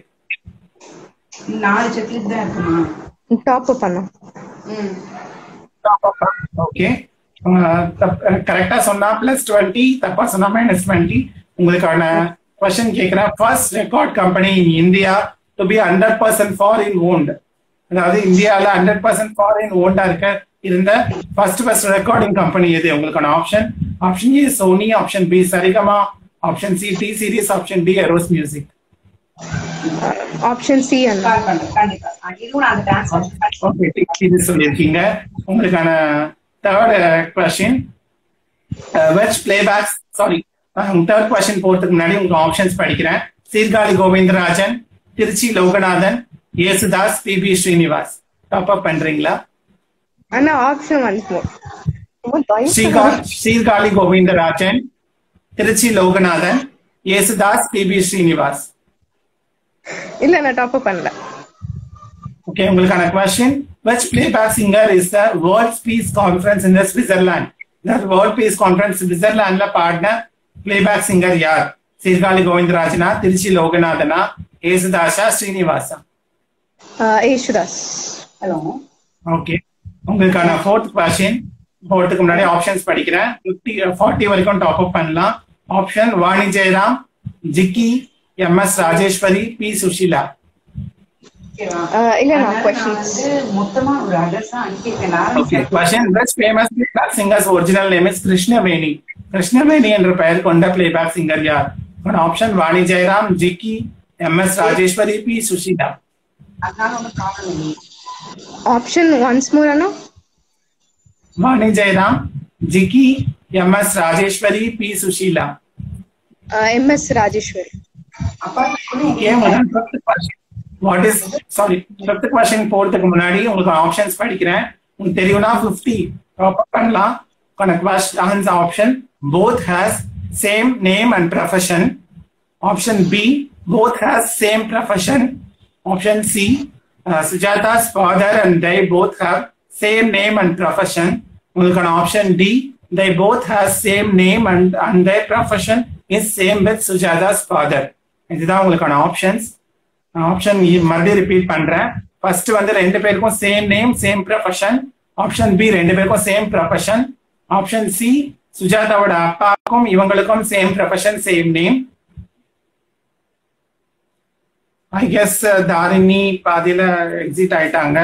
நாலு செக்லிஸ்ட் தான் இருக்குமா டாப் அப் பண்ணோம் ம் ஓகே கரெக்டா சொன்னா பிளஸ் டுவெண்ட்டி தப்பா சொன்னா மைனஸ் டுவெண்ட்டி உங்களுக்கான கொஸ்டின் கேட்கிறேன் first record company in India to be hundred percent foreign owned அதாவது இந்தியால ஹண்ட்ரட் பர்சன்ட் ஃபாரின் ஓன்டா இருக்க இருந்த ஃபர்ஸ்ட் ஃபர்ஸ்ட் ரெக்கார்டிங் கம்பெனி எது உங்களுக்கான option option A Sony option B Saregama option C T Series option D Eros music option C அண்ணா call பண்றேன் கண்டிப்பா ஆ, இதுவும் நான் அந்த டான்ஸ் ஓகே இது சொல்லியிருக்கீங்க உங்களுக்கான தேர்ட் கொஸ்டின் வெச் பிளேபேக்ஸ் சாரி தேர்ட் கொஸ்டின் போறதுக்கு முன்னாடி உங்களுக்கு ஆப்ஷன்ஸ் படிக்கிறேன் Sirkazhi Govindarajan Tiruchi Loganathan Yesudas P B Srinivas top up பண்றீங்களா அண்ணா ஆப்ஷன் ஒன்ஸ் மோர் ஸ்ரீகா- சீர்காழி கோவிந்தராஜன் திருச்சி லோகநாதன் ஏசுதாஸ் பி பி ஸ்ரீனிவாஸ் இல்ல நான் டாப் அப் பண்ணல ஓகே உங்களுக்கான question which playback singer is the world peace conference in the switzerland the world peace conference switzerlandல பாடின playback singer யார் சீர்காழி கோவிந்தராஜனா திருச்சி லோகநாதனா ஏசுதாசா ஸ்ரீனிவாசா ஏசுதாஸ் ஹலோ ஓகே உங்களுக்கான ஃபோர்த் கொஸ்டின் போறதுக்கு முன்னாடி ஆப்ஷன்ஸ் படிக்கிறேன் ஃபிஃப்டி ஃபார்ட்டி வரைக்கும் டாப் அப் பண்ணலாம் option Vani Jayaram Jikki M S Rajeswari P Susheela ஓகேவா இல்லண்ணா அதனால நான் கொஸ்டின்ஸ் வந்து மொத்தமா ஒரு அட்ரஸ் அனுப்பியிருக்கேன் ஓகே ஆரம்பிச்சேன் question which famous playback singer's original name is Krishnaveni Krishnaveni என்ற பெயர் கொண்ட playback singer யார் option Vani Jayaram Jikki M S Rajeswari P Susheela அதனால ஒன்றும் ப்ராப்ளம் இல்லை ஆப்ஷன் ஒன்ஸ் மோர் அண்ணா Vani Jayaram Jikki M S Rajeswari P Susheela M S Rajeswari okay what is sorry fifth question போறதுக்கு முன்னாடி உங்களுக்கு ஆப்ஷன்ஸ் படிக்கிறேன் உங்களுக்கு தெரியும்னா ஃபிஃப்டி டாப் பண்ணலாம் answer option both has same name and profession option B both has same profession option C Sujatha's father and they both have same name and profession உங்களுக்கான option D they both has same name and and their profession is same with Sujatha's father இதுதான் உங்களுக்கான options option மறுபடியும் repeat பண்றேன் first வந்து ரெண்டு பேருக்கும் same name same profession option B ரெண்டு பேருக்கும் சேம் ப்ரொஃபஷன் ஆப்ஷன் சி சுஜாதாவோட அப்பாவுக்கும் இவங்களுக்கும் same profession same name I guess Tharini பாதியில எக்ஸிட் ஆயிட்டாங்க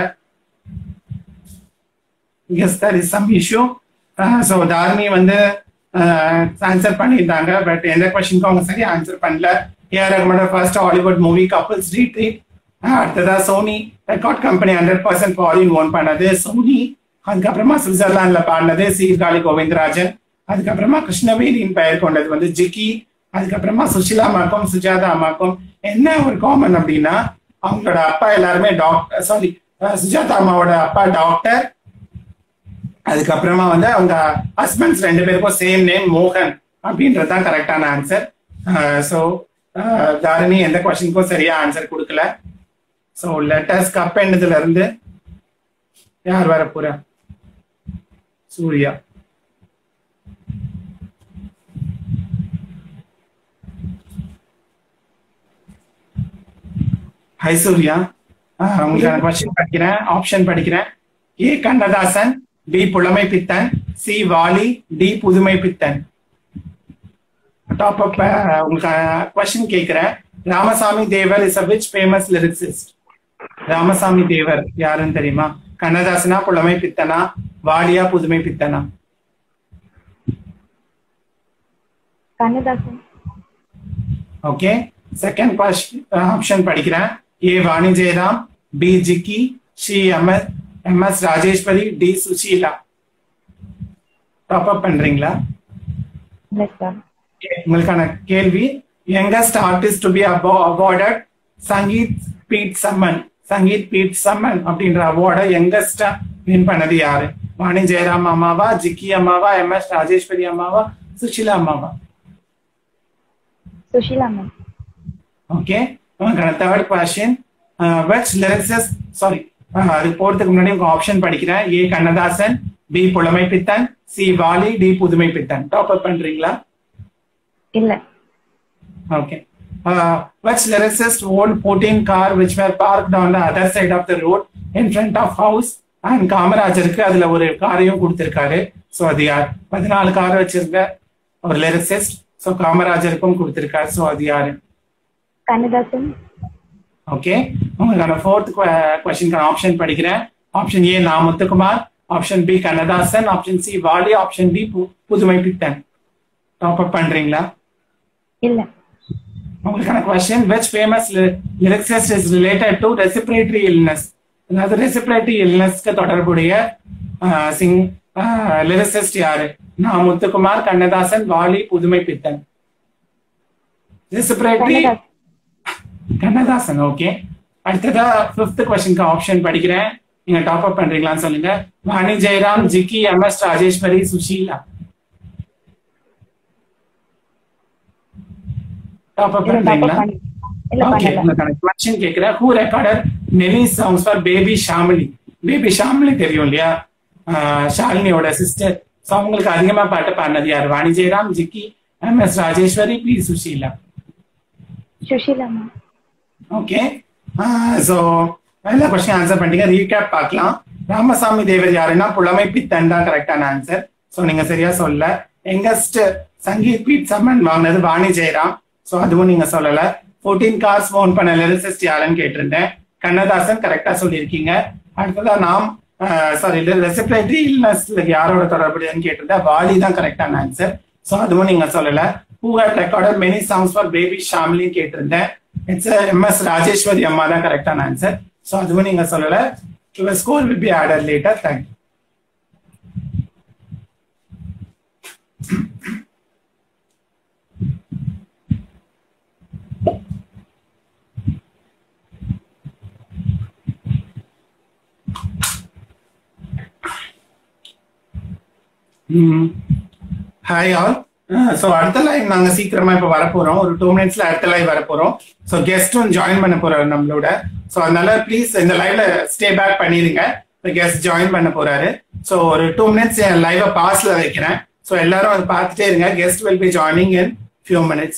yes there is some issue so Tharini வந்து ஆன்சர் பண்ணியிருந்தாங்க பட் எந்த கொஸ்டினுக்கும் அவங்க சரியா ஆன்சர் பண்ணல ஏஆர் ரகுமனோட first Hollywood movie couples retreat அடுத்ததா Sony record company hundred percent foreign own பண்ணது சோனி அதுக்கப்புறமா சுவிட்சர்லாந்துல பாடினது சீர்காழி கோவிந்தராஜன் அதுக்கப்புறமா கிருஷ்ணவேணியின் பெயர் கொண்டது வந்து ஜிக்கி அதுக்கப்புறமா சுஷிலா அம்மாக்கும் சுஜாதா அம்மாக்கும் என்ன ஒரு காமன் அப்படின்னா அவங்களோட அப்பா எல்லாருமே டாக்டர் சாரி சுஜாதா அம்மாவோட அப்பா டாக்டர் அதுக்கப்புறமா வந்து அவங்க ஹஸ்பண்ட்ஸ் ரெண்டு பேருக்கும் சேம் நேம் மோகன் அப்படின்றது தான் கரெக்டான ஆன்சர் ஸோ தாரிணி எந்த கொஸ்டினுக்கும் சரியா ஆன்சர் கொடுக்கல ஸோ லெட்டர்ஸ் கப் எண்டதுல இருந்து யார் வர போறா சூர்யா ஹை சூர்யா ஆஹ் உங்களுக்கான கொஸ்டின் படிக்கிறேன் ஆப்ஷன் படிக்கிறேன் ஏ கண்ணதாசன் பி புலமை பித்தன் C Vaali D Pudhumai Pithan top அப் உங்களுக்கு கொஸ்டின் கேட்கிறேன் Ramasamy Thevar is a which famous lyricist Ramasamy Thevar யாருன்னு தெரியுமா கண்ணதாசனா புலமை பித்தனா வாலியா புதுமை பித்தனா Kannadasan okay second question option படிக்கிறேன் A Vani Jayaram B Jikki C M S M S Rajeswari D Susheela top up பண்றீங்களா சார் உங்களுக்கான கேள்வி youngest artist to be awarded Sangeet Peeth Samman Sangeet Peeth Samman அப்படின்ற அவார்டை யங்கஸ்டா வின் பண்ணது யாரு வாணி ஜெயராம் அம்மாவா ஜிக்கி அம்மாவா எம் எஸ் ராஜேஸ்வரி அம்மாவா சுஷீலா அம்மாவா சுஷீலா மேம் ஓகே உங்களுக்கான தேர்ட் கொஸ்டின் வெச் லிரிக்ஸஸ் சாரி அது போறதுக்கு முன்னாடி உங்க ஆப்ஷன் படிக்கிறேன் ஏ கண்ணதாசன் பி புலமை பித்தன் C Vaali D Pudhumai Pithan top up பண்றீங்களா இல்ல Okay. Uh, which lyricist owned 14 car which were parked on the other side of the road in front of house and காமராஜருக்கு அதுல ஒரு காரையும் கொடுத்திருக்காரு சோ அது யார் பதினாலு கார் வச்சிருந்த ஒரு லிரிசிஸ்ட் சோ காமராஜருக்கும் கொடுத்திருக்காரு சோ அது யாரு கண்ணதாசன் ஓகே உங்களுக்கான ஃபோர்த் கொஸ்டின்கான ஆப்ஷன் படிக்கிறேன் option A Na Muthukumar option B Kannadasan option C Vaali option D Pudhumai Pithan top up பண்றீங்களா இல்ல உங்களுக்கான question which famous ly- lyricist is related to respiratory illness அதாவது ரெசிபிரேட்டரி இல்னஸ்க்கு தொடர்புடைய சிங் லிரிசிஸ்ட் யாரு நான் முத்துக்குமார் கண்ணதாசன் வாலி புதுமை பித்தன் ரெசிபிரேட்டரி கண்ணதாசன். கண்ணதாசன் ஓகே அடுத்ததா ஃபிஃப்த் கொஸ்டின்க்கு ஆப்ஷன் படிக்கிறேன் நீங்க டாப் அப் பண்றீங்களான்னு சொல்லுங்க Vani Jayaram Jikki M S Rajeswari Susheela top up இல்ல top up பண்றீங்களா பண்ண- இல்ல ஓகே பண்ணல உங்களுக்கான கொஸ்டின் கேக்குறேன் who recorder many songs for baby Shamili baby Shamili தெரியும் இல்லையா ஆஹ் ஷாலினியோட சிஸ்டர் ஸோ அவங்களுக்கு அதிகமா பாட்டு பாடினது யார் Vani Jayaram Jikki M S Rajeswari P Susheela Susheela ma'am okay so எல்லா கொஸ்டின் ஆன்சர் பண்ணிட்டீங்க ரீகேப் பார்க்கலாம் ராமசாமி தேவர் யாருன்னா புலமை பித்தன் தான் கரெக்டான ஆன்சர் ஸோ நீங்க சரியா சொல்ல யங்கஸ்ட் சங்கீத் பீட் சம்மன் வாங்கினது வாணி ஜெயராம் ஸோ அதுவும் நீங்க சொல்லல ஃபோர்டீன் கார்ஸ் ஓன் பண்ண லிரிசிஸ்ட் யாருன்னு கேட்டிருந்தேன் கண்ணதாசன் கரெக்டா சொல்லியிருக்கீங்க அடுத்ததா நாம் சாரி ரெசிபிரேட்டரி இல்னஸ் யாரோட தொடர்புடையன்னு கேட்டிருந்தேன் வாலி தான் கரெக்டான ஆன்சர் ஸோ அதுவும் நீங்க சொல்லல who had recorded many songs for baby ஷாம்லின்னு கேட்டிருந்தேன் இட்ஸ் எம் எஸ் ராஜேஸ்வரி அம்மா தான் கரெக்டான ஆன்சர் ஸோ அதுவும் நீங்க சொல்லல your score will be added later thank hi all so அடுத்த லைவ் நாங்க சீக்கிரமா இப்ப வரப்போறோம் ஒரு டூ மினிட்ஸ்ல அடுத்த லைவ் வரப்போறோம் ஸோ கெஸ்டும் ஜாயின் பண்ண போறாரு நம்மளோட ஸோ அதனால ப்ளீஸ் இந்த லைவ்ல ஸ்டே பேக் பண்ணிருங்க கெஸ்ட் ஜாயின் பண்ண போறாரு ஸோ ஒரு டூ மினிட்ஸ் என் லைவை பாஸ்ல வைக்கிறேன் ஸோ எல்லாரும் அதை பார்த்துட்டே இருங்க guest will be joining in few minutes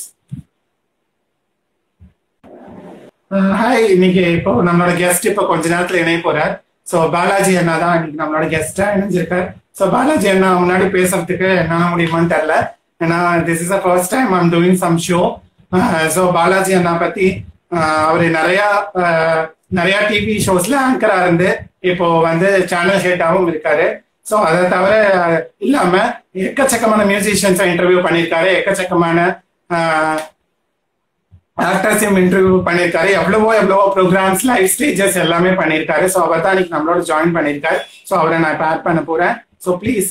hi இன்னைக்கு இப்போ நம்மளோட கெஸ்ட் இப்போ கொஞ்ச நேரத்துல இணைய போறார் ஸோ பாலாஜி அண்ணா தான் இன்னைக்கு நம்மளோட கெஸ்டா இணைஞ்சிருக்கார் ஸோ பாலாஜி அண்ணா முன்னாடி பேசுறதுக்கு என்ன முடியுமான்னு தெரியல ஏன்னா this is a first time I'm doing some show so Balaji அண்ணா பத்தி அவர் நிறைய ஆஹ், நிறைய டிவி ஷோஸ்ல ஆங்கரா இருந்து இப்போ வந்து சேனல் ஹெட்டாவும் இருக்காரு ஸோ அதை தவிர அஹ், இல்லாம எக்கச்சக்கமான மியூசிஷியன்ஸை இன்டர்வியூ பண்ணியிருக்காரு எக்கச்சக்கமான ஆஹ், ஆக்டர்ஸையும் இன்டர்வியூ பண்ணியிருக்காரு எவ்வளவோ எவ்வளவோ ப்ரோக்ராம்ஸ் லைவ் ஸ்டேஜஸ் எல்லாமே பண்ணியிருக்காரு ஸோ அவர் தான் இன்னைக்கு நம்மளோட ஜாயின் பண்ணியிருக்காரு ஸோ அவரை நான் இப்போ ஆட் பண்ண போறேன் so please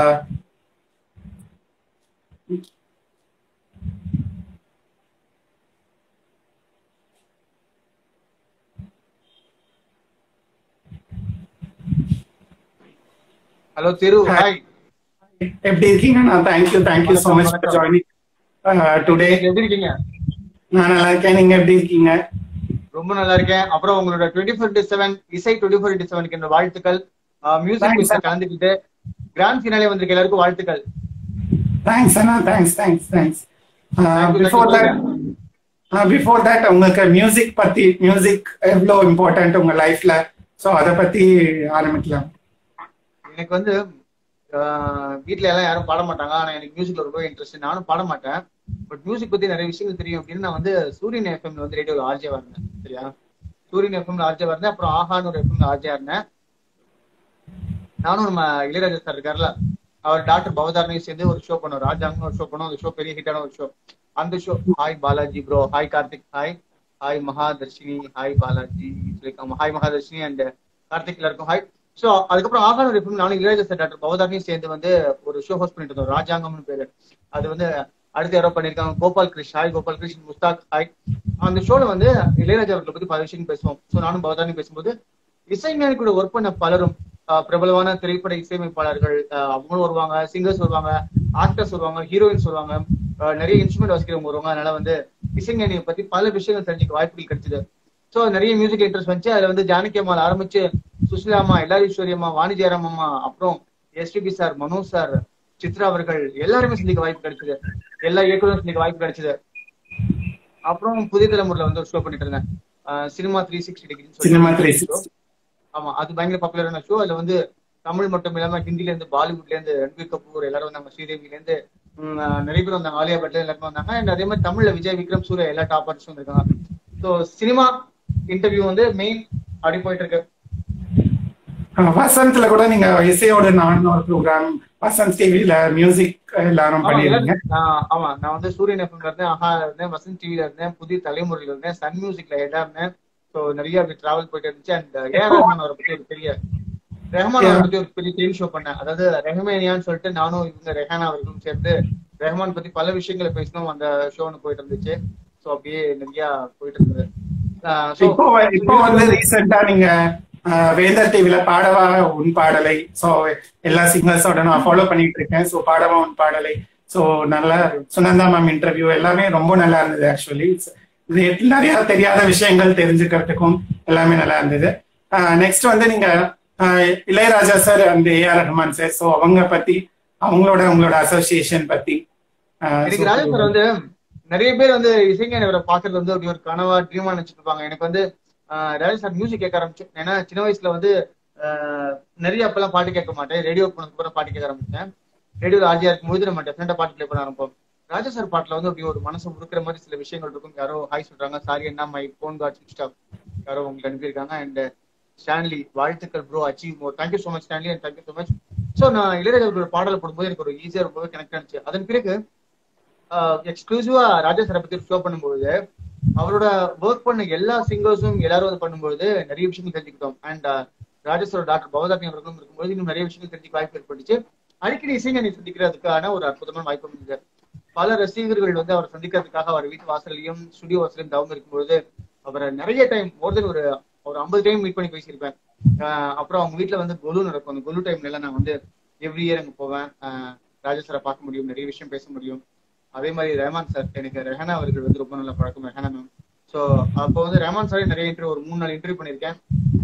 hello Thiru Hi. Hi எப்படி இருக்கீங்க நான் thank you thank you so much for joining today எப்படி இருக்கீங்க நான் நல்லா இருக்கேன் நீங்க எப்படி இருக்கீங்க ரொம்ப நல்லா இருக்கேன் அப்புறம் உங்களோட டுவெண்ட்டி ஃபோர் செவன் இசை டுவெண்ட்டி ஃபோர் இன்டி செவனுக்கு என்னோட வாழ்த்துக்கள் மியூசிக் Thanks, மியூசிக் கலந்துக்கிட்டு கிராண்ட் ஃபினாலே வந்திருக்க எல்லாருக்கும் வாழ்த்துக்கள் தேங்க்ஸ் அண்ணா thanks thanks thanks you, before thank that before that உங்களுக்கு மியூசிக் பத்தி மியூசிக் எவ்வளோ இம்பார்ட்டன்ட் உங்க லைஃப்ல ஸோ அதை பத்தி ஆரம்பிக்கலாம் எனக்கு வந்து ஆஹ், வீட்ல எல்லாம் யாரும் பாட மாட்டாங்க ஆனா எனக்கு மியூசிக்ல ரொம்ப இன்ட்ரெஸ்ட் நானும் பாட மாட்டேன் பட் மியூசிக் பத்தி நிறைய விஷயங்கள் தெரியும் அப்படின்னு நான் வந்து சூரியன் எஃப்எம்ல வந்து ரேடியோல ஆர்ஜேவா இருந்தேன் சரியா சூரியன் எஃப்எம்ல ஆர்ஜேவா இருந்தேன் அப்புறம் ஆஹான்னு ஒரு எஃப்எம்ல ஆர்ஜேவா இருந்தேன் நானும் நம்ம இளையராஜா சார் இருக்காருல்ல அவர் டாக்டர் பவதாரனையும் சேர்ந்து ஒரு ஷோ பண்ணோம் ராஜாங்கன்னு ஒரு ஷோ பண்ணோம் அந்த ஷோ பெரிய ஹிட்டான ஒரு ஷோ அந்த show hi Balaji bro hi Karthik hi hi Mahadharshini hi Balaji hi Mahadharshini and Karthik எல்லாருக்கும் ஹாய் ஸோ அதுக்கப்புறம் ஆகான ஒரு எஃப்எம் நானும் இளையராஜா சார் டாக்டர் பவதாரனையும் சேர்ந்து வந்து ஒரு ஷோ ஹோஸ்ட் பண்ணிட்டு இருந்தோம் ராஜாங்கம்னு பேரு அது வந்து அடுத்து யாரோ பண்ணிருக்காங்க கோபால் கிருஷ் ஹாய் கோபால் கிருஷ் முஸ்தாக் ஹாய் அந்த ஷோல வந்து இளையராஜா அவர்களை பத்தி பல விஷயம் பேசுவோம் ஸோ நானும் பவதாரனையும் பேசும்போது இசைஞானி கூட ஒர்க் பண்ண பலரும் ஆஹ் பிரபலமான திரைப்பட இசையமைப்பாளர்கள் ஆஹ் அவங்களும் வருவாங்க சிங்கர்ஸ் வருவாங்க ஆக்டர்ஸ் வருவாங்க ஹீரோயின்ஸ் வருவாங்க ஆஹ் நிறைய இன்ஸ்ட்ருமெண்ட் வாசிக்கிறவங்க வருவாங்க அதனால வந்து இசைஞானியை பத்தி பல விஷயங்கள் தெரிஞ்சுக்க வாய்ப்புகள் கிடைச்சது சோ நிறைய மியூசிக் இன்ட்ரெஸ்ட் வந்துச்சு அதுல வந்து ஜானகி அம்மாள் ஆரம்பிச்சு சுஷ்லா அம்மா எல்லாரீஸ்வரி அம்மா வாணிஜயராம் அம்மா அப்புறம் SPB sir Manoj sir Chitra அவர்கள் எல்லாருமே சந்திக்க வாய்ப்பு கிடைச்சது எல்லா இயக்குநரும் சந்திக்க வாய்ப்பு கிடைச்சது அப்புறம் புதிய தலைமுறையில வந்து ஒரு ஷோ பண்ணிட்டு இருந்தேன் cinema three sixty degree cinema 360. ஆமா அது பயங்கர பாப்புலரான ஷோ அதுல வந்து தமிழ் மட்டும் இல்லாம ஹிந்தில இருந்து பாலிவுட்ல இருந்து ரன்பீர் கபூர் எல்லாரும் வந்தாங்க ஸ்ரீதேவில இருந்து உம், ஆஹ், நிறைய பேர் வந்தாங்க ஆலியா பட்ல எல்லாருமே வந்தாங்க அண்ட் அதே மாதிரி தமிழ்ல விஜய் விக்ரம் சூர்யா எல்லா டாப் ஆர்டிஸ்டும் வந்திருக்காங்க ஸோ சினிமா இன்டர்வியூ வந்து மெயின் அப்படி போயிட்டு இருக்கு அஹ் வசந்த்ல கூட நீங்க இசையோட நான் ஒரு ப்ரோக்ராம் வசந்த் டிவில மியூசிக் எல்லாரும் ஆமா, பண்ணிருக்கீங்க நான் ஆமா நான் வந்து சூரியன் எஃப்எம்ல இருந்தேன் ஆஹா இருந்தேன் வசந்த் டிவில இருந்தேன் புதிய தலைமுறையில இருந்தேன் சன் மியூசிக்ல ஹெட்டா இருந்தேன் ஸோ நிறைய அப்படி டிராவல் போயிட்டு இருந்துச்சு அண்ட் ஏஆர் ரஹ்மான் அவரை பத்தி ஒரு பெரிய ரெஹமான் அவரை பத்தி ஒரு பெரிய டிவி ஷோ பண்ணேன் அதாவது ரெஹமேனியான்னு சொல்லிட்டு நானும் இவங்க ரெஹானா அவர்களும் சேர்ந்து ரெஹமான் பத்தி பல விஷயங்களை பேசணும் அந்த ஷோ ஒன்று போயிட்டு இருந்துச்சு ஸோ அப்படியே நிறைய போயிட்டு இருந்தது ஆஹ் so- இப்போ வ- இப்போ வந்து ரீசெண்டா நீங்க அஹ், வேந்தர் டிவில பாடவா உன் பாடலை சோ எல்லா சிங்கர்ஸோட நான் ஃபாலோ பண்ணிட்டு இருக்கேன் சோ பாடவா உன் பாடலை சோ நல்ல சுனந்தா மேம் இன்டர்வியூ எல்லாமே ரொம்ப நல்லா இருந்தது ஆக்சுவலி இது நிறைய தெரியாத விஷயங்கள் தெரிஞ்சுக்கிறதுக்கும் எல்லாமே நல்லா இருந்தது நெக்ஸ்ட் வந்து நீங்க அஹ், Ilaiyaraaja sir and AR Rahman sir so அவங்க பத்தி அவங்களோட உங்களோட அசோசியேஷன் பத்தி அஹ், எனக்கு so- ராஜா சார் வந்து நிறைய பேர் வந்து இசைஞானி அவரை பாக்குறது வந்து அப்படி ஒரு கனவா ட்ரீமா நினைச்சிட்டு இருப்பாங்க எனக்கு வந்து ஆஹ், ராஜா சார் மியூசிக் கேட்க ஆரம்பிச்சேன் ஏன்னா சின்ன வயசுல வந்து ஆஹ், நிறைய அப்பெல்லாம் பாட்டு கேட்க மாட்டேன் ரேடியோ போனதுக்கு அப்புறம் பாட்டு கேட்க ஆரம்பிச்சேன் ரேடியோல ஆர்ஜியா இருக்கும்போது நம்ம டெஃபினட்டா பாட்டு ப்ளே பண்ண ஆரம்பிப்போம் ராஜா சார் பாட்டுல வந்து அப்படி ஒரு மனசு உருக்குற மாதிரி சில விஷயங்கள் இருக்கும் யாரோ ஹாய் சொல்றாங்க சாரி என்ன மை போன் காட் ஸ்விட்ச் ஆஃப் யாரோ உங்களுக்கு அனுப்பியிருக்காங்க அண்ட் ஸ்டான்லி வாழ்த்துக்கள் bro achieve more thank you so much Stanley and thank you so much so நான் இளையராஜா அவர்களோட பாடலை போடும்போது எனக்கு ஒரு ஈஸியா ரொம்பவே கனெக்ட் ஆனிச்சு அதன் பிறகு எக்ஸ்க்ளூசிவா ராஜா சாரை பத்தி ஷோ பண்ணும்போது அவரோட ஒர்க் பண்ண எல்லா சிங்கர்ஸும் எல்லாரும் அது பண்ணும்போது நிறைய விஷயங்கள் தெரிஞ்சுக்கிட்டோம் அண்ட் ராஜா சாரோட டாக்டர் பவதாரணி அவர்களும் இருக்கும்போது இன்னும் நிறைய விஷயங்கள் தெரிஞ்சுக்க வாய்ப்பு ஏற்பட்டுச்சு அடிக்கடி இசைஞானி சந்திக்கிறதுக்கான ஒரு அற்புதமான வாய்ப்பு இருந்தது பல ரசிகர்கள் வந்து அவர் சந்திக்கிறதுக்காக அவர் வீட்டு வாசல்லையும் ஸ்டுடியோ வாசலையும் தவம் இருக்கும்போது அவரை நிறைய டைம் மோர் தென் ஒரு ஒரு ஐம்பது டைம் மீட் பண்ணி பேசியிருப்பேன் ஆஹ் அப்புறம் அவங்க வீட்டுல வந்து கொலு நடக்கும் அந்த கொலு டைம்ல எல்லாம் நான் வந்து எவ்ரி இயர் அங்க போவேன் ஆஹ் ராஜா சாரை பார்க்க முடியும் நிறைய விஷயம் பேச முடியும் அதே மாதிரி ரஹ்மான் சார் எனக்கு ரெஹானா அவர்கள் வந்து ரொம்ப நல்ல பழக்கம் ரெஹானா மேம் ஸோ அப்போ வந்து ரஹ்மான் சாரே நிறைய இன்டர்வியூ ஒரு மூணு நாள் இன்டர்வியூ பண்ணியிருக்கேன்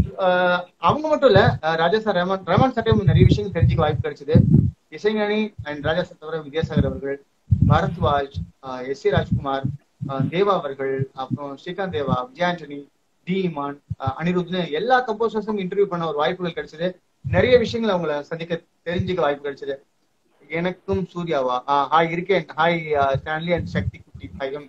ஆஹ் அவங்க மட்டும் இல்ல ஆஹ் ராஜா சார் ரஹ்மான் ரஹ்மான் சார்ட்டையும் நிறைய விஷயங்கள் தெரிஞ்சுக்க வாய்ப்பு கிடைச்சது இசைஞானி அண்ட் ராஜா சார் தவிர வித்யாசாகர் அவர்கள் பரத்வாஜ் எஸ் சி ராஜ்குமார் ஆஹ் தேவா அவர்கள் அப்புறம் ஸ்ரீகாந்த் தேவா விஜய் ஆண்டனி டி இமான் ஆஹ் அனிருத்னு எல்லா கம்போசர்ஸும் இன்டர்வியூ பண்ண ஒரு வாய்ப்புகள் கிடைச்சது நிறைய விஷயங்கள் அவங்கள சந்திக்க தெரிஞ்சுக்க வாய்ப்பு கிடைச்சது எனக்கும் சூர்யாவா ஹாய் இருக்கேன் ஹாய் ஸ்டான்லி அண்ட் சக்தி குட்டி ஹாயம்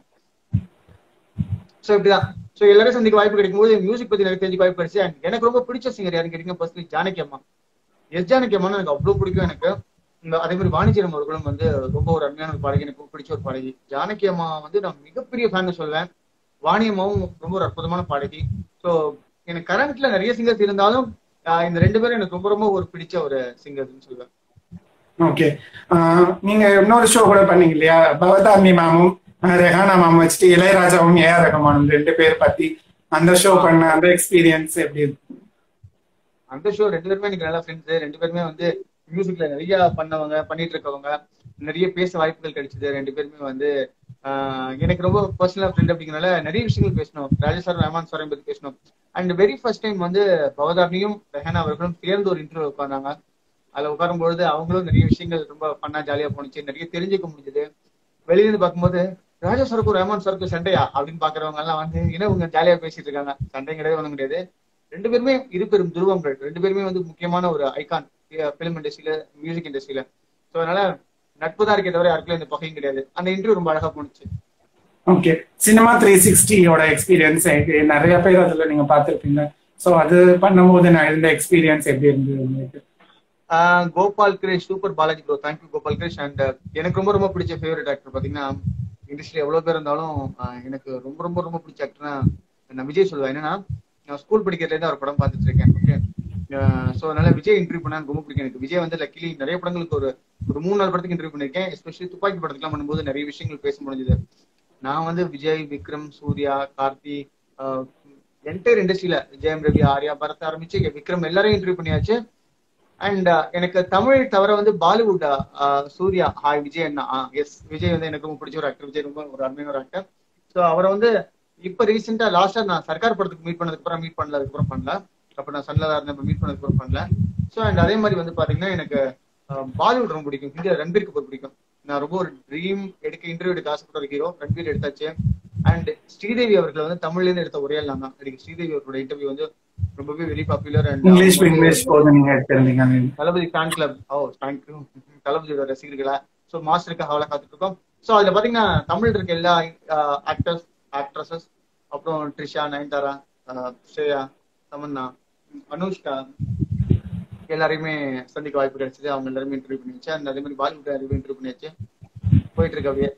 ஸோ இப்படிதான் ஸோ எல்லாரும் சந்திக்க வாய்ப்பு கிடைக்கும் போது மியூசிக் பத்தி நிறைய தெரிஞ்சுக்க வாய்ப்பு கிடைச்சு அண்ட் எனக்கு ரொம்ப பிடிச்ச சிங்கர் யாருன்னு கேட்டீங்க பர்சனலி ஜானகி அம்மா எஸ் ஜானகி அம்மா எனக்கு அவ்வளவு பிடிக்கும் எனக்கு இந்த அதே மாதிரி வாணிஜரம் அவர்களும் வந்து ரொம்ப ஒரு அருமையான ஒரு பாடகி எனக்கு பிடிச்ச ஒரு பாடகி ஜானகி அம்மா வந்து நான் மிகப்பெரிய ஃபேன் சொல்லுவேன் வாணி அம்மாவும் ரொம்ப ஒரு அற்புதமான பாடகி ஸோ எனக்கு கரண்ட்ல நிறைய சிங்கர்ஸ் இருந்தாலும் ஆஹ் இந்த ரெண்டு பேரும் எனக்கு ரொம்ப ரொம்ப ஒரு பிடிச்ச ஒரு சிங்கர்ஸ்னு சொல்லுவேன் ஓகே நீங்க இன்னொரு ஷோ கூட பண்ணீங்க இல்லையா பவதாரணி மேமும் ரெஹானா மேம் வச்சுட்டு இளையராஜாவும் ஏஆர் ரஹ்மானும் ரெண்டு பேர் பத்தி அந்த ஷோ பண்ண அந்த எக்ஸ்பீரியன்ஸ் எப்படி இருக்கு அந்த ஷோ ரெண்டு பேருமே எனக்கு நல்ல ஃப்ரெண்ட்ஸ் ரெண்டு பேருமே வந்து மியூசிக்ல நிறைய பண்ணவங்க பண்ணிட்டு இருக்கவங்க நிறைய பேச வாய்ப்புகள் கிடைச்சது ரெண்டு பேருமே வந்து ஆஹ் எனக்கு ரொம்ப பர்சனலா ஃப்ரெண்ட் அப்படிங்கறனால நிறைய விஷயங்கள் பேசணும் ராஜா சார் ரஹ்மான் சாரை பத்தி பேசணும் அண்ட் வெரி ஃபர்ஸ்ட் டைம் வந்து பவதாரணியும் ரெஹானா அவர்களும் சேர்ந்து ஒரு இன்டர்வியூ உட்கார்ந்தாங்க அதுல உட்காரும்பொழுது அவங்களும் நிறைய விஷயங்கள் ரொம்ப பண்ணா ஜாலியா போனுச்சு நிறைய தெரிஞ்சுக்க முடிஞ்சது வெளியில இருந்து பார்க்கும்போது ராஜா சாருக்கும் ரஹ்மான் சாருக்கும் சண்டையா அப்படின்னு பாக்குறவங்க எல்லாம் வந்து ஏன்னா இவங்க ஜாலியா பேசிட்டு இருக்காங்க சண்டை கிடையாது ஒண்ணும் கிடையாது ரெண்டு பேருமே இரு பெரும் துருவங்கள் ரெண்டு பேருமே வந்து முக்கியமான ஒரு ஐகான் பிலிம் இண்டஸ்ட்ரியில மியூசிக் இண்டஸ்ட்ரியில ஸோ அதனால நட்பு தான் இருக்கே தவிர யாருக்குள்ள இந்த பகையும் கிடையாது அந்த இன்டர்வியூ ரொம்ப அழகா போனுச்சு ஓகே சினிமா த்ரீ சிக்ஸ்டியோட எக்ஸ்பீரியன்ஸ் நிறைய பேர் அதுல நீங்க பார்த்திருப்பீங்க ஸோ அது பண்ணும்போது நான் இருந்த எக்ஸ்பீரியன்ஸ் எப்படி இருந்தது உங்களுக்கு ஆஹ் கோபால் கிரேஷ் super Balaji bro thank you Gopal கிரேஷ் அண்ட் எனக்கு ரொம்ப ரொம்ப பிடிச்ச ஃபேவரட் ஆக்டர் பாத்தீங்கன்னா இண்டஸ்ட்ரியில எவ்வளவு பேர் இருந்தாலும் ஆஹ் எனக்கு ரொம்ப ரொம்ப ரொம்ப பிடிச்ச ஆக்டர்னா நான் விஜய் சொல்லுவேன் என்னன்னா நான் ஸ்கூல் படிக்கிறதுல இருந்து அவர் படம் பார்த்துட்டு இருக்கேன் ஓகே ஸோ அதனால விஜய் இன்டர்வியூ பண்ணா எனக்கு ரொம்ப பிடிக்கும் எனக்கு விஜய் வந்து லக்கிலி நிறைய படங்களுக்கு ஒரு ஒரு மூணு நாலு படத்துக்கு இன்டர்வியூ பண்ணிருக்கேன் எஸ்பெஷலி துப்பாக்கி படத்துக்குலாம் பண்ணும்போது நிறைய விஷயங்கள் பேச முடிஞ்சது நான் வந்து விஜய் விக்ரம் சூர்யா கார்த்தி என்டையர் இண்டஸ்ட்ரியில ஜெயம் ரவி ஆர்யா பரத் ஆரம்பிச்சு இங்க விக்ரம் எல்லாரையும் இன்டர்வியூ பண்ணியாச்சு அண்ட் எனக்கு தமிழ் தவிர வந்து பாலிவுட் சூர்யா ஹாய் விஜய் அண்ணா எஸ் விஜய் வந்து எனக்கு ரொம்ப பிடிச்ச ஒரு ஆக்டர் விஜய் ரொம்ப ஒரு அருமையான ஒரு ஆக்டர் ஸோ அவரை வந்து இப்ப ரீசெண்டா லாஸ்டா நான் சர்க்கார் படத்துக்கு மீட் பண்ணதுக்கு அப்புறம் மீட் பண்ணல அதுக்கப்புறம் பண்ணல அப்ப நான் சன்லதா இருந்தேன் மீட் பண்ணதுக்கு அப்புறம் பண்ணல ஸோ அண்ட் அதே மாதிரி வந்து பாத்தீங்கன்னா எனக்கு பாலிவுட் ரொம்ப பிடிக்கும் ஹிந்தியில ரன்பீர் கபூர் பிடிக்கும் நான் ரொம்ப ஒரு ட்ரீம் எடுக்க இன்டர்வியூ எடுக்க ஆசைப்பட்ட ஒரு ஹீரோ ரன்பீர் எடுத்தாச்சு அண்ட் ஸ்ரீதேவி அவர்களை வந்து தமிழ்ல இருந்து எடுத்த ஒரே நான் தான் எனக்கு ஸ்ரீதேவி அவர்களோட இன்டர்வியூ வந்து ரொம்பவே very popular and English to English போது நீங்க எடுத்திருந்தீங்க தளபதி ஃபேன் கிளப் ஓ தேங்க்யூ தளபதியோட ரசிகர்களா ஸோ மாஸ்டருக்கு அவளை காத்துட்டு இருக்கோம் ஸோ அதுல பாத்தீங்கன்னா தமிழ் இருக்க எல்லா ஆக்டர்ஸ் ஆக்ட்ரஸஸ் அப்புறம் ட்ரிஷா நயன்தாரா ஆஹ் ஸ்ரேயா தமன்னா அனுஷ்கா எல்லாரையுமே சந்திக்க வாய்ப்பு கிடைச்சது அவங்க எல்லாருமே இன்டர்வியூ பண்ணியாச்சு அண்ட் அதே மாதிரி பாலிவுட் யாரையுமே இன்டர்வியூ பண்ணியாச்சு போயிட்டு இருக்கு அப்படியே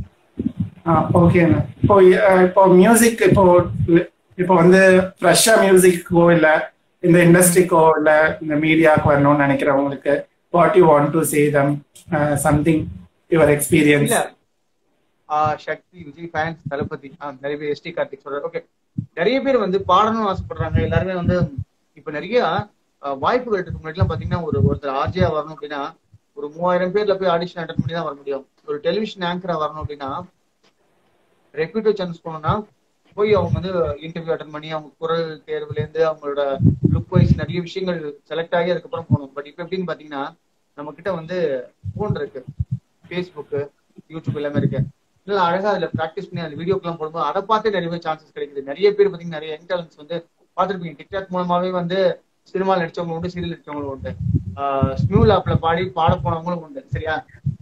ஓகே இப்போ அஹ், இப்போ மியூசிக் இப்போ இப்போ வந்து ஃப்ரெஷ்ஷா மியூசிக்கோ இல்ல இந்த இண்டஸ்ட்ரிக்கோ இல்ல இந்த மீடியாக்கு வரணும்னு நினைக்கிறவங்களுக்கு what you want to say them something your experience இல்ல ஆஹ் சக்தி விஜய் ஃபேன்ஸ் தளபதி ஆஹ் நிறைய பேர் எஸ்டி கார்த்திக் சொல்றாரு ஓகே நிறைய பேர் வந்து பாடணும்னு ஆசைப்படுறாங்க எல்லாருமே வந்து இப்ப நிறைய ஆஹ் வாய்ப்புகள் இருக்கு முன்னாடிலாம் பாத்தீங்கன்னா ஒரு ஒருத்தர் ஆர்ஜியா வரணும் அப்படின்னா ஒரு மூவாயிரம் பேர்ல போய் ஆடிஷன் அட்டன் பண்ணி தான் வர முடியும் ஒரு டெலிவிஷன் ஆங்கரா வரணும் அப்படின்னா ரெப்யூட்டோ சேனல்ஸ் போனோம்னா போய் அவங்க வந்து இன்டர்வியூ அட்டன் பண்ணி அவங்க குரல் தேர்வுல இருந்து அவங்களோட லுக் வைஸ் நிறைய விஷயங்கள் செலக்ட் ஆகி அதுக்கப்புறம் போகணும் பட் இப்ப எப்படின்னு பாத்தீங்கன்னா நம்ம கிட்ட வந்து போன் இருக்கு ஃபேஸ்புக்கு யூடியூப் எல்லாமே இருக்கு இல்லை அழகா அதுல ப்ராக்டிஸ் பண்ணி அந்த வீடியோக்கெல்லாம் போடும்போது அதை பார்த்து நிறைய சான்சஸ் கிடைக்குது நிறைய பேர் பாத்தீங்கன்னா நிறைய யங் டேலண்ட்ஸ் வந்து பார்த்துருப்பீங்க டிக்டாக் மூலமாவே வந்து சினிமாவில் நடிச்சவங்க உண்டு சீரியல் நடிச்சவங்களும் உண்டு ஸ்மியூல் ஆப்ல பாடி பாட போனவங்களும் உண்டு சரியா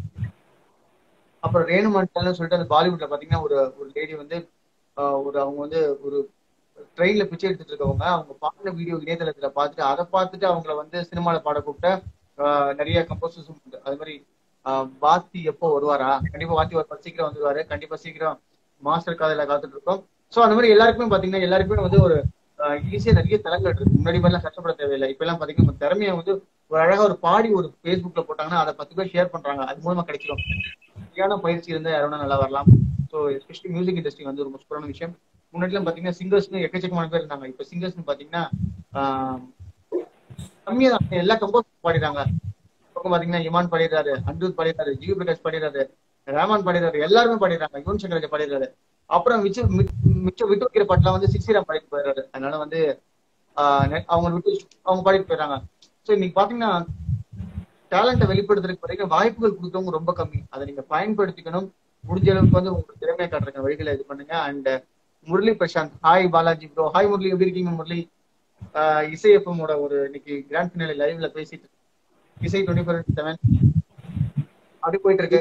அப்புறம் ரேணு மண்டல்னு சொல்லிட்டு அந்த பாலிவுட்ல பாத்தீங்கன்னா ஒரு ஒரு லேடி வந்து ஆஹ் ஒரு அவங்க வந்து ஒரு ட்ரெயின்ல பிச்சை எடுத்துட்டு இருக்கவங்க அவங்க பாடின வீடியோ இணையதளத்துல பார்த்துட்டு அதை பார்த்துட்டு அவங்கள வந்து சினிமால பாட கூப்பிட்ட ஆஹ் நிறைய கம்போசர்ஸும் உண்டு அது மாதிரி ஆஹ் வாத்தி எப்போ வருவாரா கண்டிப்பா வாத்தி வருவார் சீக்கிரம் வந்துருவாரு கண்டிப்பா சீக்கிரம் மாஸ்டர் காதல காத்துட்டு இருக்கோம் சோ அந்த மாதிரி எல்லாருக்குமே பாத்தீங்கன்னா எல்லாருக்குமே வந்து ஒரு ஈஸியா நிறைய தளங்கள் இருக்கு முன்னாடி மாதிரிலாம் கஷ்டப்பட தேவையில்லை இப்ப எல்லாம் பாத்தீங்கன்னா உங்க திறமையை வந்து ஒரு அழகா ஒரு பாடி ஒரு ஃபேஸ்புக்ல போட்டாங்கன்னா அதை பத்து பேர் ஷேர் பண்றாங்க அது மூலமா கிடைச்சிடும் சரியான பயிற்சி இருந்தா யாரும் நல்லா வரலாம் ஸோ எஸ்பெஷலி மியூசிக் இண்டஸ்ட்ரி வந்து ரொம்ப சூப்பரான விஷயம் முன்னாடிலாம் பாத்தீங்கன்னா சிங்கர்ஸ்னு எக்கச்சக்கமான பேர் இருந்தாங்க இப்ப சிங்கர்ஸ்னு பாத்தீங்கன்னா ஆஹ் கம்மியா தான் எல்லா கம்போஸ் பாடிடுறாங்க பக்கம் பாத்தீங்கன்னா இமான் பாடிடுறாரு அனிருத் பாடிடுறாரு ஜிவி பிரகாஷ் பாடிடுறாரு ரஹ்மான் பாடிடுறாரு எல்லாருமே பாடிடுறாங்க யுவன் சங்கர் ராஜா பாடிடுறாரு அப்புறம் மிச்ச மிச்சம் விட்டு வைக்கிற பாட்டுலாம் வந்து சிக்ஸ்டிராம் பாடிட்டு போயிடுறாரு அதனால வந்து ஆஹ் நெ- அவங்க விட்டு அவங்க பாடிட்டு போயிடுறாங்க ஸோ இன்னைக்கு பாத்தீங்கன்னா டேலண்ட்டை வெளிப்படுத்துறதுக்கு வரைக்கும் வாய்ப்புகள் கொடுத்தவங்க ரொம்ப கம்மி அதை நீங்க பயன்படுத்திக்கணும் முடிஞ்ச அளவுக்கு வந்து உங்களுக்கு திறமையை காட்டுறதுக்கு வழிகளை இது பண்ணுங்க and Murali Prashanth hi Balaji bro hi Murali எப்படி இருக்கீங்க முரளி ஆஹ் இசை எஃப்எம்மோட ஒரு இன்னைக்கு கிராண்ட் ஃபினாலே லைவ்ல பேசிட்டு இசை டுவெண்ட்டி ஃபோர் செவன் அப்படி போயிட்டு இருக்கு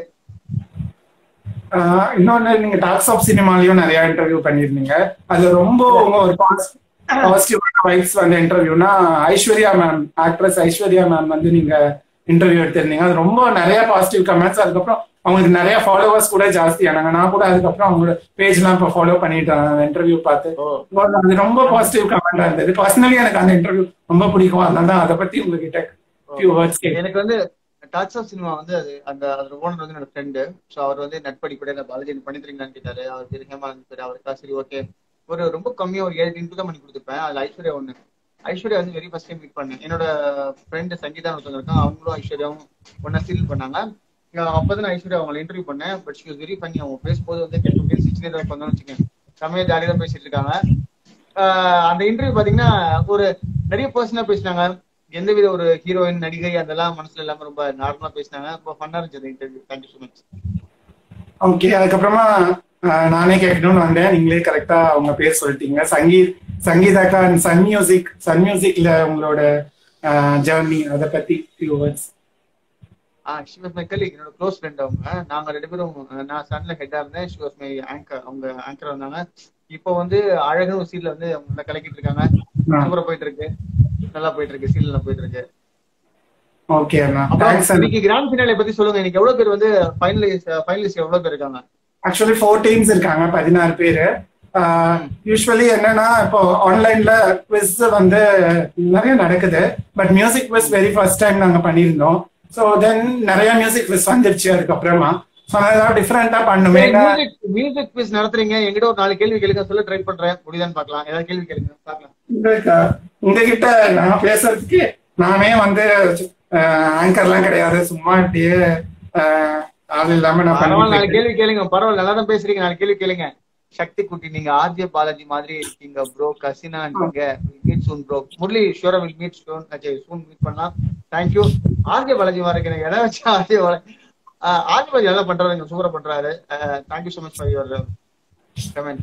ஆஹ் இன்னொன்னு நீங்க டாக்ஸ் ஆஃப் சினிமாலையும் நிறைய இன்டர்வியூ பண்ணிருந்தீங்க அது ரொம்ப உங்க ஒரு பாசிட்டிவான வைப்ஸ் வந்த இன்டர்வியூனா Aishwarya ma'am actress Aishwarya ma'am வந்து நீங்க இன்டர்வியூ எடுத்திருந்தீங்க அது ரொம்ப நிறைய பாசிட்டிவ் கமெண்ட்ஸ் அதுக்கப்புறம் அவங்களுக்கு நிறைய ஃபாலோவர்ஸ் கூட ஜாஸ்தி ஆனாங்க நான் கூட அதுக்கப்புறம் அவங்களோட பேஜ் எல்லாம் இப்போ ஃபாலோ பண்ணிட்டேன் இன்டர்வியூ பார்த்து அது ரொம்ப பாசிட்டிவ் கமெண்டா இருந்தது பர்சனலி எனக்கு அந்த இன்டர்வியூ ரொம்ப பிடிக்கும் அதனால தான் அதை பத்தி உங்ககிட்ட ஃபியூ வேர்ட்ஸ் எனக்கு வந்து டாக்ஸ் ஆஃப் சினிமா வந்து அது அந்த அதோட ஓனர் வந்து என்னோட ஃப்ரெண்டு ஸோ அவர் வந்து நட்படி கூட இந்த பாலாஜி எனக்கு பண்ணி தரீங்களான்னு கேட்டாரு அவர் பேர் ஹேமாந்த் பேர் அவருக்கா சரி ஓகே ஒரு ரொம்ப கம்மியா ஒரு ஏழு இன்ட்டு தான் பண்ணி கொடுத்துருப்பேன் அதுல ஐஸ்வர்யா ஒண்ணு ஐஸ்வர்யா வந்து வெரி ஃபர்ஸ்ட் டைம் மீட் பண்ணேன் என்னோட ஃப்ரெண்டு சங்கீதா ஒருத்தவங்க இருக்காங்க அவங்களும் ஐஸ்வர்யாவும் ஒன்னா சீரியல் பண்ணாங்க அஹ் அப்பதான் நான் ஐஸ்வர்யா அவங்களை இன்டர்வியூ பண்ணேன் பட் ஷி வெரி பண்ணி அவங்க பேசும்போது வந்து கெட்ட சிக்ஸ்டி தான் பண்ணோம்னு வச்சுக்கேன் செம்மையா ஜாலியா தான் பேசிட்டு இருக்காங்க ஆஹ் அந்த இன்டர்வியூ பாத்தீங்கன்னா ஒரு நிறைய பர்சனா பேசினாங்க எந்தவித ஒரு ஹீரோயின் நடிகை அதெல்லாம் மனசுல இல்லாம ரொம்ப நார்மலா பேசினாங்க ரொம்ப ஃபன்னா இருந்துச்சு interview thank you so much okay அதுக்கப்புறமா ஆஹ், நானே கேட்கணும்னு வந்தேன் நீங்களே கரெக்டா அவங்க பேர் சொல்லிட்டீங்க சங்கீத் சங்கீதாக்கா அண்ட் சன் மியூசிக் சன் மியூசிக்ல உங்களோட ஜர்னி அதை பத்தி ஃபியூ வேர்ட்ஸ் ஆஹ் ஷி வாஸ் மை கலீக் என்னோட க்ளோஸ் ஃப்ரெண்ட் அவங்க நாங்க ரெண்டு பேரும் அஹ் நான் சன்ல ஹெட்டா இருந்தேன் ஷி வாஸ் மை ஆங்கர் அவங்க ஆங்கர் வந்தாங்க இப்போ வந்து அழகுன்னு ஒரு சீட்ல வந்து அவங்க நல்லா கலக்கிட்டு இருக்காங்க சூப்பரா போயிட்டு இருக்கு நல்லா போயிட்டு இருக்கு சீரியல்ல போயிட்டு இருக்கு ஓகே அண்ணா அப்புறம் தேங்க்ஸ் இன்னைக்கு கிராண்ட் ஃபினாலே பத்தி சொல்லுங்க இன்னைக்கு எவ்வளவு பேர் வந்து ஃபைனலிஸ்ட் ஃபைனலிஸ்ட் எவ்வளவு பேர் இருக்காங்க ஆக்சுவலி ஃபோர் டீம்ஸ் இருக்காங்க பதினாறு பேரு யூஸ்வலி என்னன்னா இப்போ ஆன்லைன்ல குவிஸ் வந்து நிறைய நடக்குது but music quiz very first time நாங்க பண்ணியிருந்தோம் ஸோ தென் நிறைய மியூசிக் குவிஸ் வந்துருச்சு அதுக்கப்புறமா ஸோ நான் ஏதாவது டிஃப்ரெண்டா பண்ணுமே மியூசிக் மியூசிக் குவிஸ் நடத்துறீங்க என்கிட்ட ஒரு நாலு கேள்வி கேளுங்க சொல்ல ட்ரை பண்றேன் முடியுதான்னு பார்க்கலாம் ஏதாவது கேள்வி கேளுங்க பார்க்கலாம் உங்களுக்கு உங்ககிட்ட நான் பேசுறதுக்கு நானே வந்து ஆங்கர்லாம் கிடையாது சும்மா இப்படியே அஹ், ஆள் இல்லாம நான் பரவாயில்ல நாலு பண்ணிட்டு கேள்வி கேளுங்க பரவாயில்ல நல்லா தான் பேசுறீங்க நாலு கேள்வி கேளுங்க சக்தி குட்டி நீங்க ஆர்ஜே பாலாஜி மாதிரி இருக்கீங்க ப்ரோ கசினா நீங்க மீட் சூன் ப்ரோ முரளி ஷூரா will meet soon soon meet பண்ணலாம் தேங்க்யூ ஆர்கே பாலாஜி மாதிரி எனக்கு எதை வச்சு ஆர்கே பாலாஜி ஆர்கே பாலாஜி நல்லா பண்றாரு சூப்பரா பண்றாரு thank you so much for your comment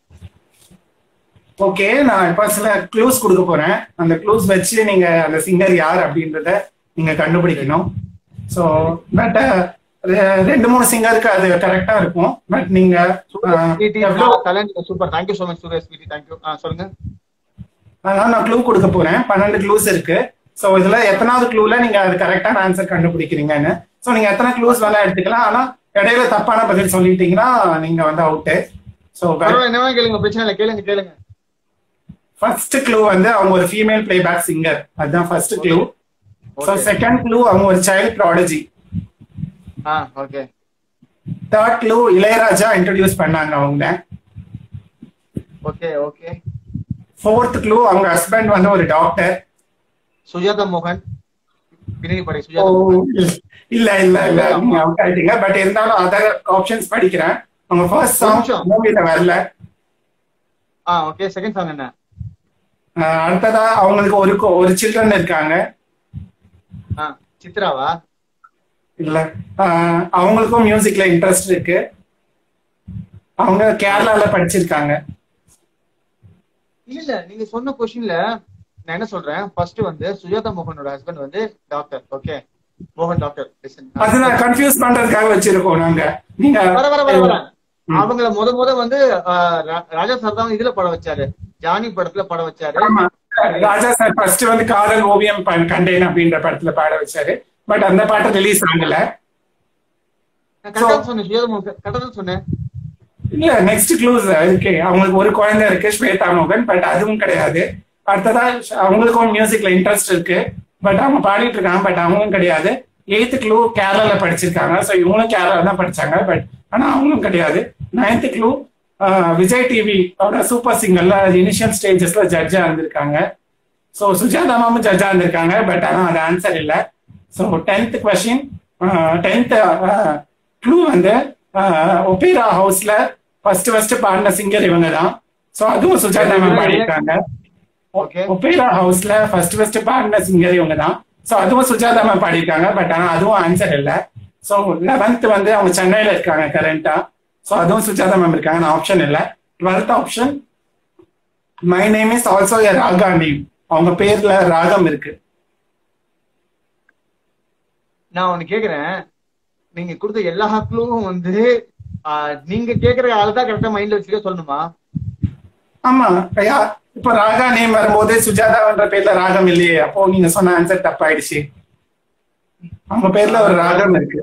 okay நான் இப்ப சில க்ளூஸ் கொடுக்க போறேன் அந்த க்ளூஸ் வச்சு நீங்க அந்த சிங்கர் யார் அப்படின்றத நீங்க கண்டுபிடிக்கணும் ஸோ பட் ரெண்டு மூணு சிங்கருக்கு அது கரெக்டா இருக்கும் பட் நீங்க அஹ், எவ்வளவு talent super thank you so much Suriya sweetie thank you சொல்லுங்க அதான் நான் க்ளூ கொடுக்க போறேன் பன்னெண்டு க்ளூஸ் இருக்கு ஸோ இதுல எத்தனாவது க்ளூல நீங்க அது கரெக்டான ஆன்சர் கண்டுபிடிக்கிறீங்கன்னு ஸோ நீங்க எத்தனை க்ளூஸ் வேணா எடுத்துக்கலாம் ஆனா இடையில தப்பான பதில் சொல்லிட்டீங்கன்னா நீங்க வந்து அவுட்டு ஸோ பரவாயில்ல என்ன வேணா கேளுங்க பிரச்சனை இல்லை கேளுங்க கேளுங்க ஃபர்ஸ்ட் க்ளூ வந்து அவங்க ஒரு ஃபீமேல் பிளேபேக் சிங்கர் அதுதான் first clue so Okay. Second clue அவங்க ஒரு சைல்ட் ப்ராடஜி ஆ okay third clue Ilaiyaraaja introduce பண்ணாங்க அவங்க ஓகே ஓகே ஃபோர்த் க்ளூ அவங்க ஹஸ்பண்ட் வந்து ஒரு டாக்டர் சுஜாதா மோகன் பின்னணி படை ஓ சுஜாதா மோகன் இல்ல இல்ல இல்ல நீங்க அவுட் ஆயிட்டீங்க பட் இருந்தாலும் அதர் ஆப்ஷன்ஸ் படிக்கிறேன் அவங்க ஃபர்ஸ்ட் சாங் நிமிஷம். மூவில வரல ஆ ஓகே செகண்ட் சாங் என்ன அஹ் அடுத்ததா அவங்களுக்கு ஒரு co- ஒரு சில்ட்ரன் இருக்காங்க ஆ சித்ராவா இல்ல அஹ் அவங்களுக்கும் மியூசிக்ல இன்ட்ரெஸ்ட் இருக்கு அவங்க கேரளால படிச்சிருக்காங்க இல்ல இல்ல நீங்க சொன்ன கொஸ்டின்ல நான் என்ன சொல்றேன் ஃபர்ஸ்ட் வந்து சுஜாதா மோகனோட ஹஸ்பண்ட் வந்து டாக்டர் ஓகே மோகன் டாக்டர் listen. அது நான் கன்ஃபியூஸ் பண்றதுக்காக வச்சிருக்கோம் நாங்க நீங்க வர வர வர வர ம். அவங்கள முத முத வந்து ஆ, ரா- ராஜா சார் தான் இதுல படம் வச்சாரு ஜானி படத்துல படம் வச்சாரு ஆமா ராஜா சார் ஃபர்ஸ்ட் வந்து காதல் ஓவியம் ப- கண்டேன் அப்படின்ற படத்துல பாட வச்சாரு பட் அந்த பாட்டு ரிலீஸ் ஆகல நான் கரெக்டா சொன்னேன் சுஜாதா மோகன் கரெக்டா தான் சொன்னேன் இல்ல நெக்ஸ்ட் க்ளூஸ் இருக்கு அவங்களுக்கு ஒரு குழந்தை இருக்கு ஸ்வேதா மோகன் பட் அதுவும் கிடையாது அடுத்ததா ஷ- அவங்களுக்கும் மியூசிக்ல இன்ட்ரெஸ்ட் இருக்கு பட் அவங்க பாடிட்டு இருக்காங்க பட் அவங்களும் கிடையாது எயித்து க்ளூ கேரளால படிச்சிருக்காங்க ஸோ இவங்களும் கேரளால தான் படிச்சாங்க பட் ஆனா அவங்களும் கிடையாது நைன்த் க்ளூ விஜய் டிவி அவரோட சூப்பர் சிங்கர்ல இனிஷியல் ஸ்டேஜஸ்ல ஜட்ஜா இருந்திருக்காங்க ஸோ சுஜாதா மாமும் ஜட்ஜா இருந்திருக்காங்க பட் ஆனா அது ஆன்சர் இல்லை so tenth question tenth clue வந்து ஒபேரா ஹவுஸ்ல ஃபர்ஸ்ட் ஃபர்ஸ்ட் பாடின சிங்கர் இவங்க தான் ஸோ அதுவும் சுஜாதா மேம் பாடியிருக்காங்க ஓகே ஒபேரா ஹவுஸ்ல ஃபர்ஸ்ட் ஃபர்ஸ்ட் பாடின சிங்கர் இவங்க தான் ஸோ அதுவும் சுஜாதா மேம் பாடியிருக்காங்க பட் ஆனா அதுவும் ஆன்சர் இல்லை ஸோ லெவன்த் வந்து அவங்க சென்னையில இருக்காங்க கரண்டா ஸோ அதுவும் சுஜாதா மேம் இருக்காங்க ஆப்ஷன் இல்லை twelfth option my name is also a raga name அவங்க பேர்ல ராகம் இருக்கு நான் ஒண்ணு கேக்குறேன் நீங்க கொடுத்த எல்லா க்ளூவும் வந்து ஆ, நீங்க கேக்குற ஆளு தான் கரெக்டா மைண்ட்ல வச்சுக்க சொல்லணுமா ஆமா ஐயா இப்ப ராகா நேம் வரும்போது சுஜாதான்ற பேர்ல ராகம் இல்லையே அப்போ நீங்க சொன்ன ஆன்சர் தப்பாயிடுச்சு அவங்க பேர்ல ஒரு ராகம் இருக்கு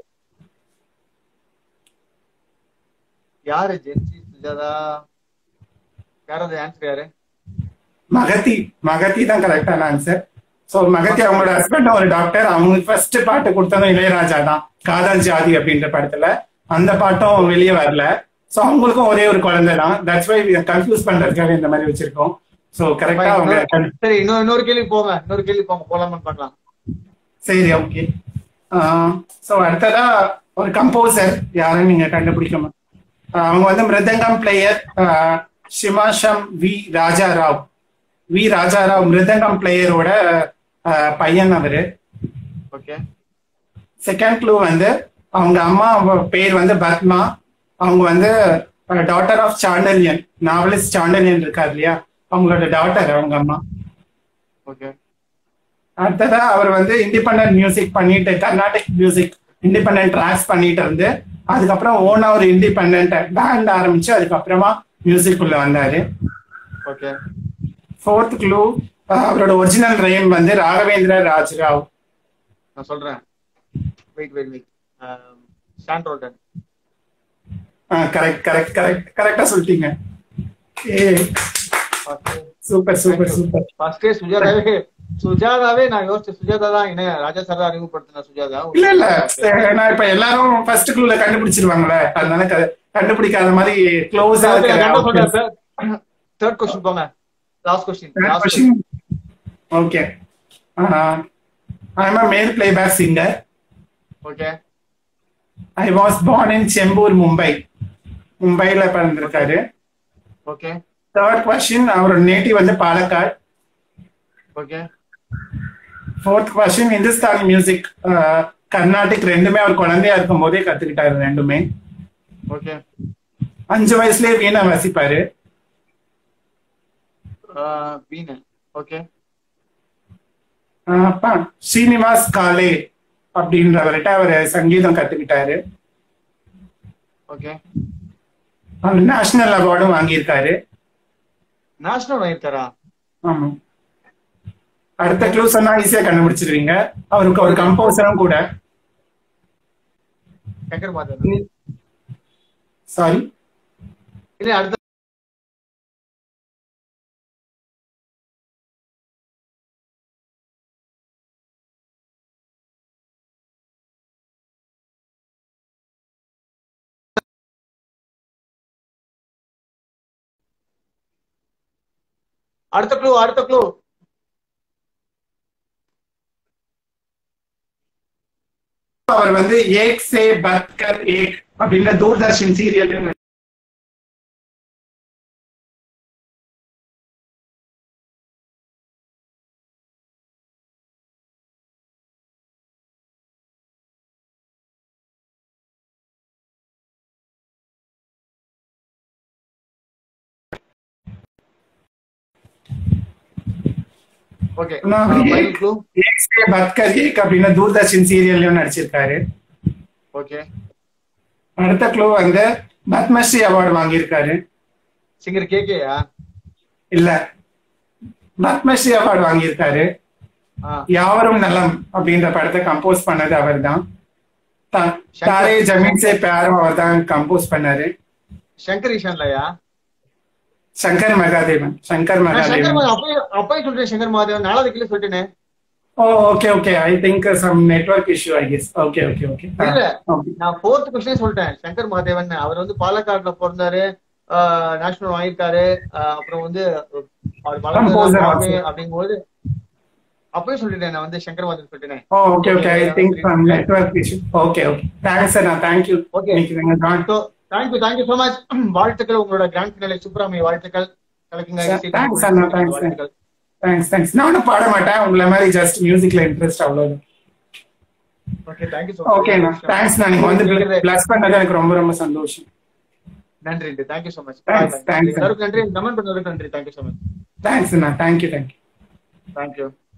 யாரு ஜென்சி சுஜாதா யாராவது ஆன்சர் யாரு மகதி மகதி தான் கரெக்டான ஆன்சர் சோ மகதி அவங்களோட ஹஸ்பண்ட் ஒரு டாக்டர் அவங்களுக்கு ஃபர்ஸ்ட் பாட்டு கொடுத்ததும் இளையராஜா தான் காதல் ஜாதி அப்படின்ற படத்துல அந்த பாட்டும் வெளியே வரல சோ அவங்களுக்கும் ஒரே ஒரு குழந்தை தான் தட்ஸ் வை கன்ஃபியூஸ் பண்றதுக்காக இந்த மாதிரி வச்சிருக்கோம் சோ கரெக்டா அவங்க கண்டு- சரி இன்னொரு இன்னொரு கேள்வி போங்க இன்னொரு கேள்வி போங்க போலாமான்னு பார்க்கலாம் சரி ஓகே சோ அடுத்ததா ஒரு கம்போசர் யாருன்னு நீங்க கண்டுபிடிக்கணும் ஆஹ் அவங்க வந்து மிருதங்கம் பிளேயர் ஷிமாஷம் வி ராஜாராவ் வி ராஜாராவ் மிருதங்கம் பிளேயரோட பையன் அவரு ஓகே செகண்ட் க்ளூ வந்து அவங்க அம்மா அவங்க பேர் வந்து பத்மா அவங்க வந்து daughter of Sandilyan novelist Sandilyan இருக்கார் இல்லையா அவங்களோட டாட்டர் அவங்க அம்மா ஓகே அடுத்ததா அவர் வந்து இண்டிபெண்டன்ட் மியூசிக் பண்ணிட்டு கர்நாடிக் மியூசிக் இண்டிபெண்டன்ட் ட்ராக்ஸ் பண்ணிட்டு இருந்து அதுக்கப்புறம் ஓனா ஒரு இண்டிபெண்டன்ட் பேண்ட் ஆரம்பிச்சு அதுக்கப்புறமா மியூசிக் உள்ள வந்தாரு ஓகே ஃபோர்த் க்ளூ அவரோட ஒரிஜினல் நேம் வந்து ராகவேந்திர ராஜ்ராவ் நான் சொல்றேன் வெயிட் வெயிட் வெயிட் ஸ்டாண்ட் ரோல்டன் கரெக்ட் கரெக்ட் கரெக்ட் கரெக்டா சொல்லிட்டீங்க ஏ சூப்பர் சூப்பர் சூப்பர் ஃபர்ஸ்டே சுஜாதாவே சுஜாதாவே நான் யோசிச்சேன் சுஜாதா தான் என்ன ராஜா சார் தான் அறிமுகப்படுத்தின சுஜாதா இல்ல இல்ல நான் இப்ப எல்லாரும் ஃபர்ஸ்ட் க்ளூல கண்டுபிடிச்சிருவாங்கல்ல அதனால க- கண்டுபிடிக்காத மாதிரி க்ளோஸா இருக்கிற தேர்ட் கொஸ்டின் போங்க லாஸ்ட் கொஸ்டின் Third லாஸ்ட் question. Okay. Uh, I'm a male playback singer. Okay I was born in Chembur, Mumbai. மும்பைல பிறந்திருக்காரு ஓகே தேர்ட் கொஸ்டின் அவரோட நேட்டிவ் வந்து Palakkad okay fourth question Hindustani music Carnatic ரெண்டுமே அவர் குழந்தையா இருக்கும் போதே கத்துக்கிட்டாரு ரெண்டுமே ஓகே அஞ்சு வயசுலயே வீணை வாசிப்பாரு வீணை ஓகே ஆஹ் அப்பா ஸ்ரீனிவாஸ் காலே அப்படின்றவர்கிட்ட அவர் சங்கீதம் கத்துக்கிட்டாரு ஓகே அவர் நேஷனல் அவார்டும் வாங்கியிருக்காரு நேஷனல் வாங்கியிருக்காரா ஆமா அடுத்த க்ளூ சொன்னா ஈஸியா கண்டுபிடிச்சிருவீங்க அவருக்கு ஒரு கம்போசரும் கூட சங்கர் மாதவன் சாரி இல்ல அடுத்த அடுத்த க்ளூ அடுத்த க்ளூ அவர் வந்து ஏக் சே பத்கர் ஏக் அப்படின்ற தூர்தர்ஷன் சீரியல் ஓகே நான் ஃபைனல் க்ளூ ஏக் சே பத்கர் ஏக் அப்படின்ற தூர்தர்ஷன் சீரியல்லையும் நடிச்சிருக்காரு ஓகே அடுத்த க்ளூ வந்து பத்மஸ்ரீ அவார்டு வாங்கியிருக்காரு சிங்கர் கேகேயா இல்ல பத்மஸ்ரீ அவார்டு வாங்கியிருக்காரு ஆ யாவரும் நலம் அப்படின்ற படத்தை கம்போஸ் பண்ணது அவர்தான் தான் தாரே ஜமீன் சே பியாரும் அவர் தான் கம்போஸ் பண்ணாரு சங்கர் ஈஷான்லயா சங்கர் மகாதேவன் சங்கர் நான் சங்கர் மகாதேவன் மாதவன் அப்பயே அப்பயே சொல்லிட்டேன் சங்கர் மாதவன் நாலாவது கிலோ சொல்லிட்டேனே oh okay okay I think some network issue I guess okay okay okay இல்ல நான் ஃபோர்த் கொஸ்டின் சொல்லிட்டேன் சங்கர் மகாதேவன் அவர் வந்து பாலக்காடுல பிறந்தாரு நேஷனல் வாங்கியிருக்காரு ஆஹ் அப்புறம் வந்து அவர் Composer வளர்ந்து also. அப்படிங்கும்போது அப்பவே சொல்லிட்டேன் நான் வந்து சங்கர் மாதவன் சொல்லிட்டேன் oh okay okay I think some network issue okay okay thanks sir நான் thank you okay so thank you thank you so much வாழ்த்துக்கள் உங்களோட கிராண்ட் ஃபினாலே சுப்ராமி வாழ்த்துக்கள் கலக்குங்க தேங்க்ஸ் அண்ணா தேங்க்ஸ் வாழ்த்துக்கள் தேங்க்ஸ் தேங்க்ஸ் நானும் பாட மாட்டேன் உங்களை மாதிரி ஜஸ்ட் மியூசிக்ல இன்ட்ரெஸ்ட் அவ்வளவுதான் ஓகே தேங்க்யூ ஸோ ஓகேண்ணா தேங்க்ஸ் நான் நீங்க வந்து பிளஸ் பண்ணது எனக்கு ரொம்ப ரொம்ப சந்தோஷம் நன்றி thank you so much Thanks, thanks. எல்லாருக்கும் நன்றி கமெண்ட் பண்ணதுக்கு நன்றி தேங்க்யூ ஸோ மச் தேங்க்ஸ் அண்ணா தேங்க்யூ தேங்க்யூ தேங்க்யூ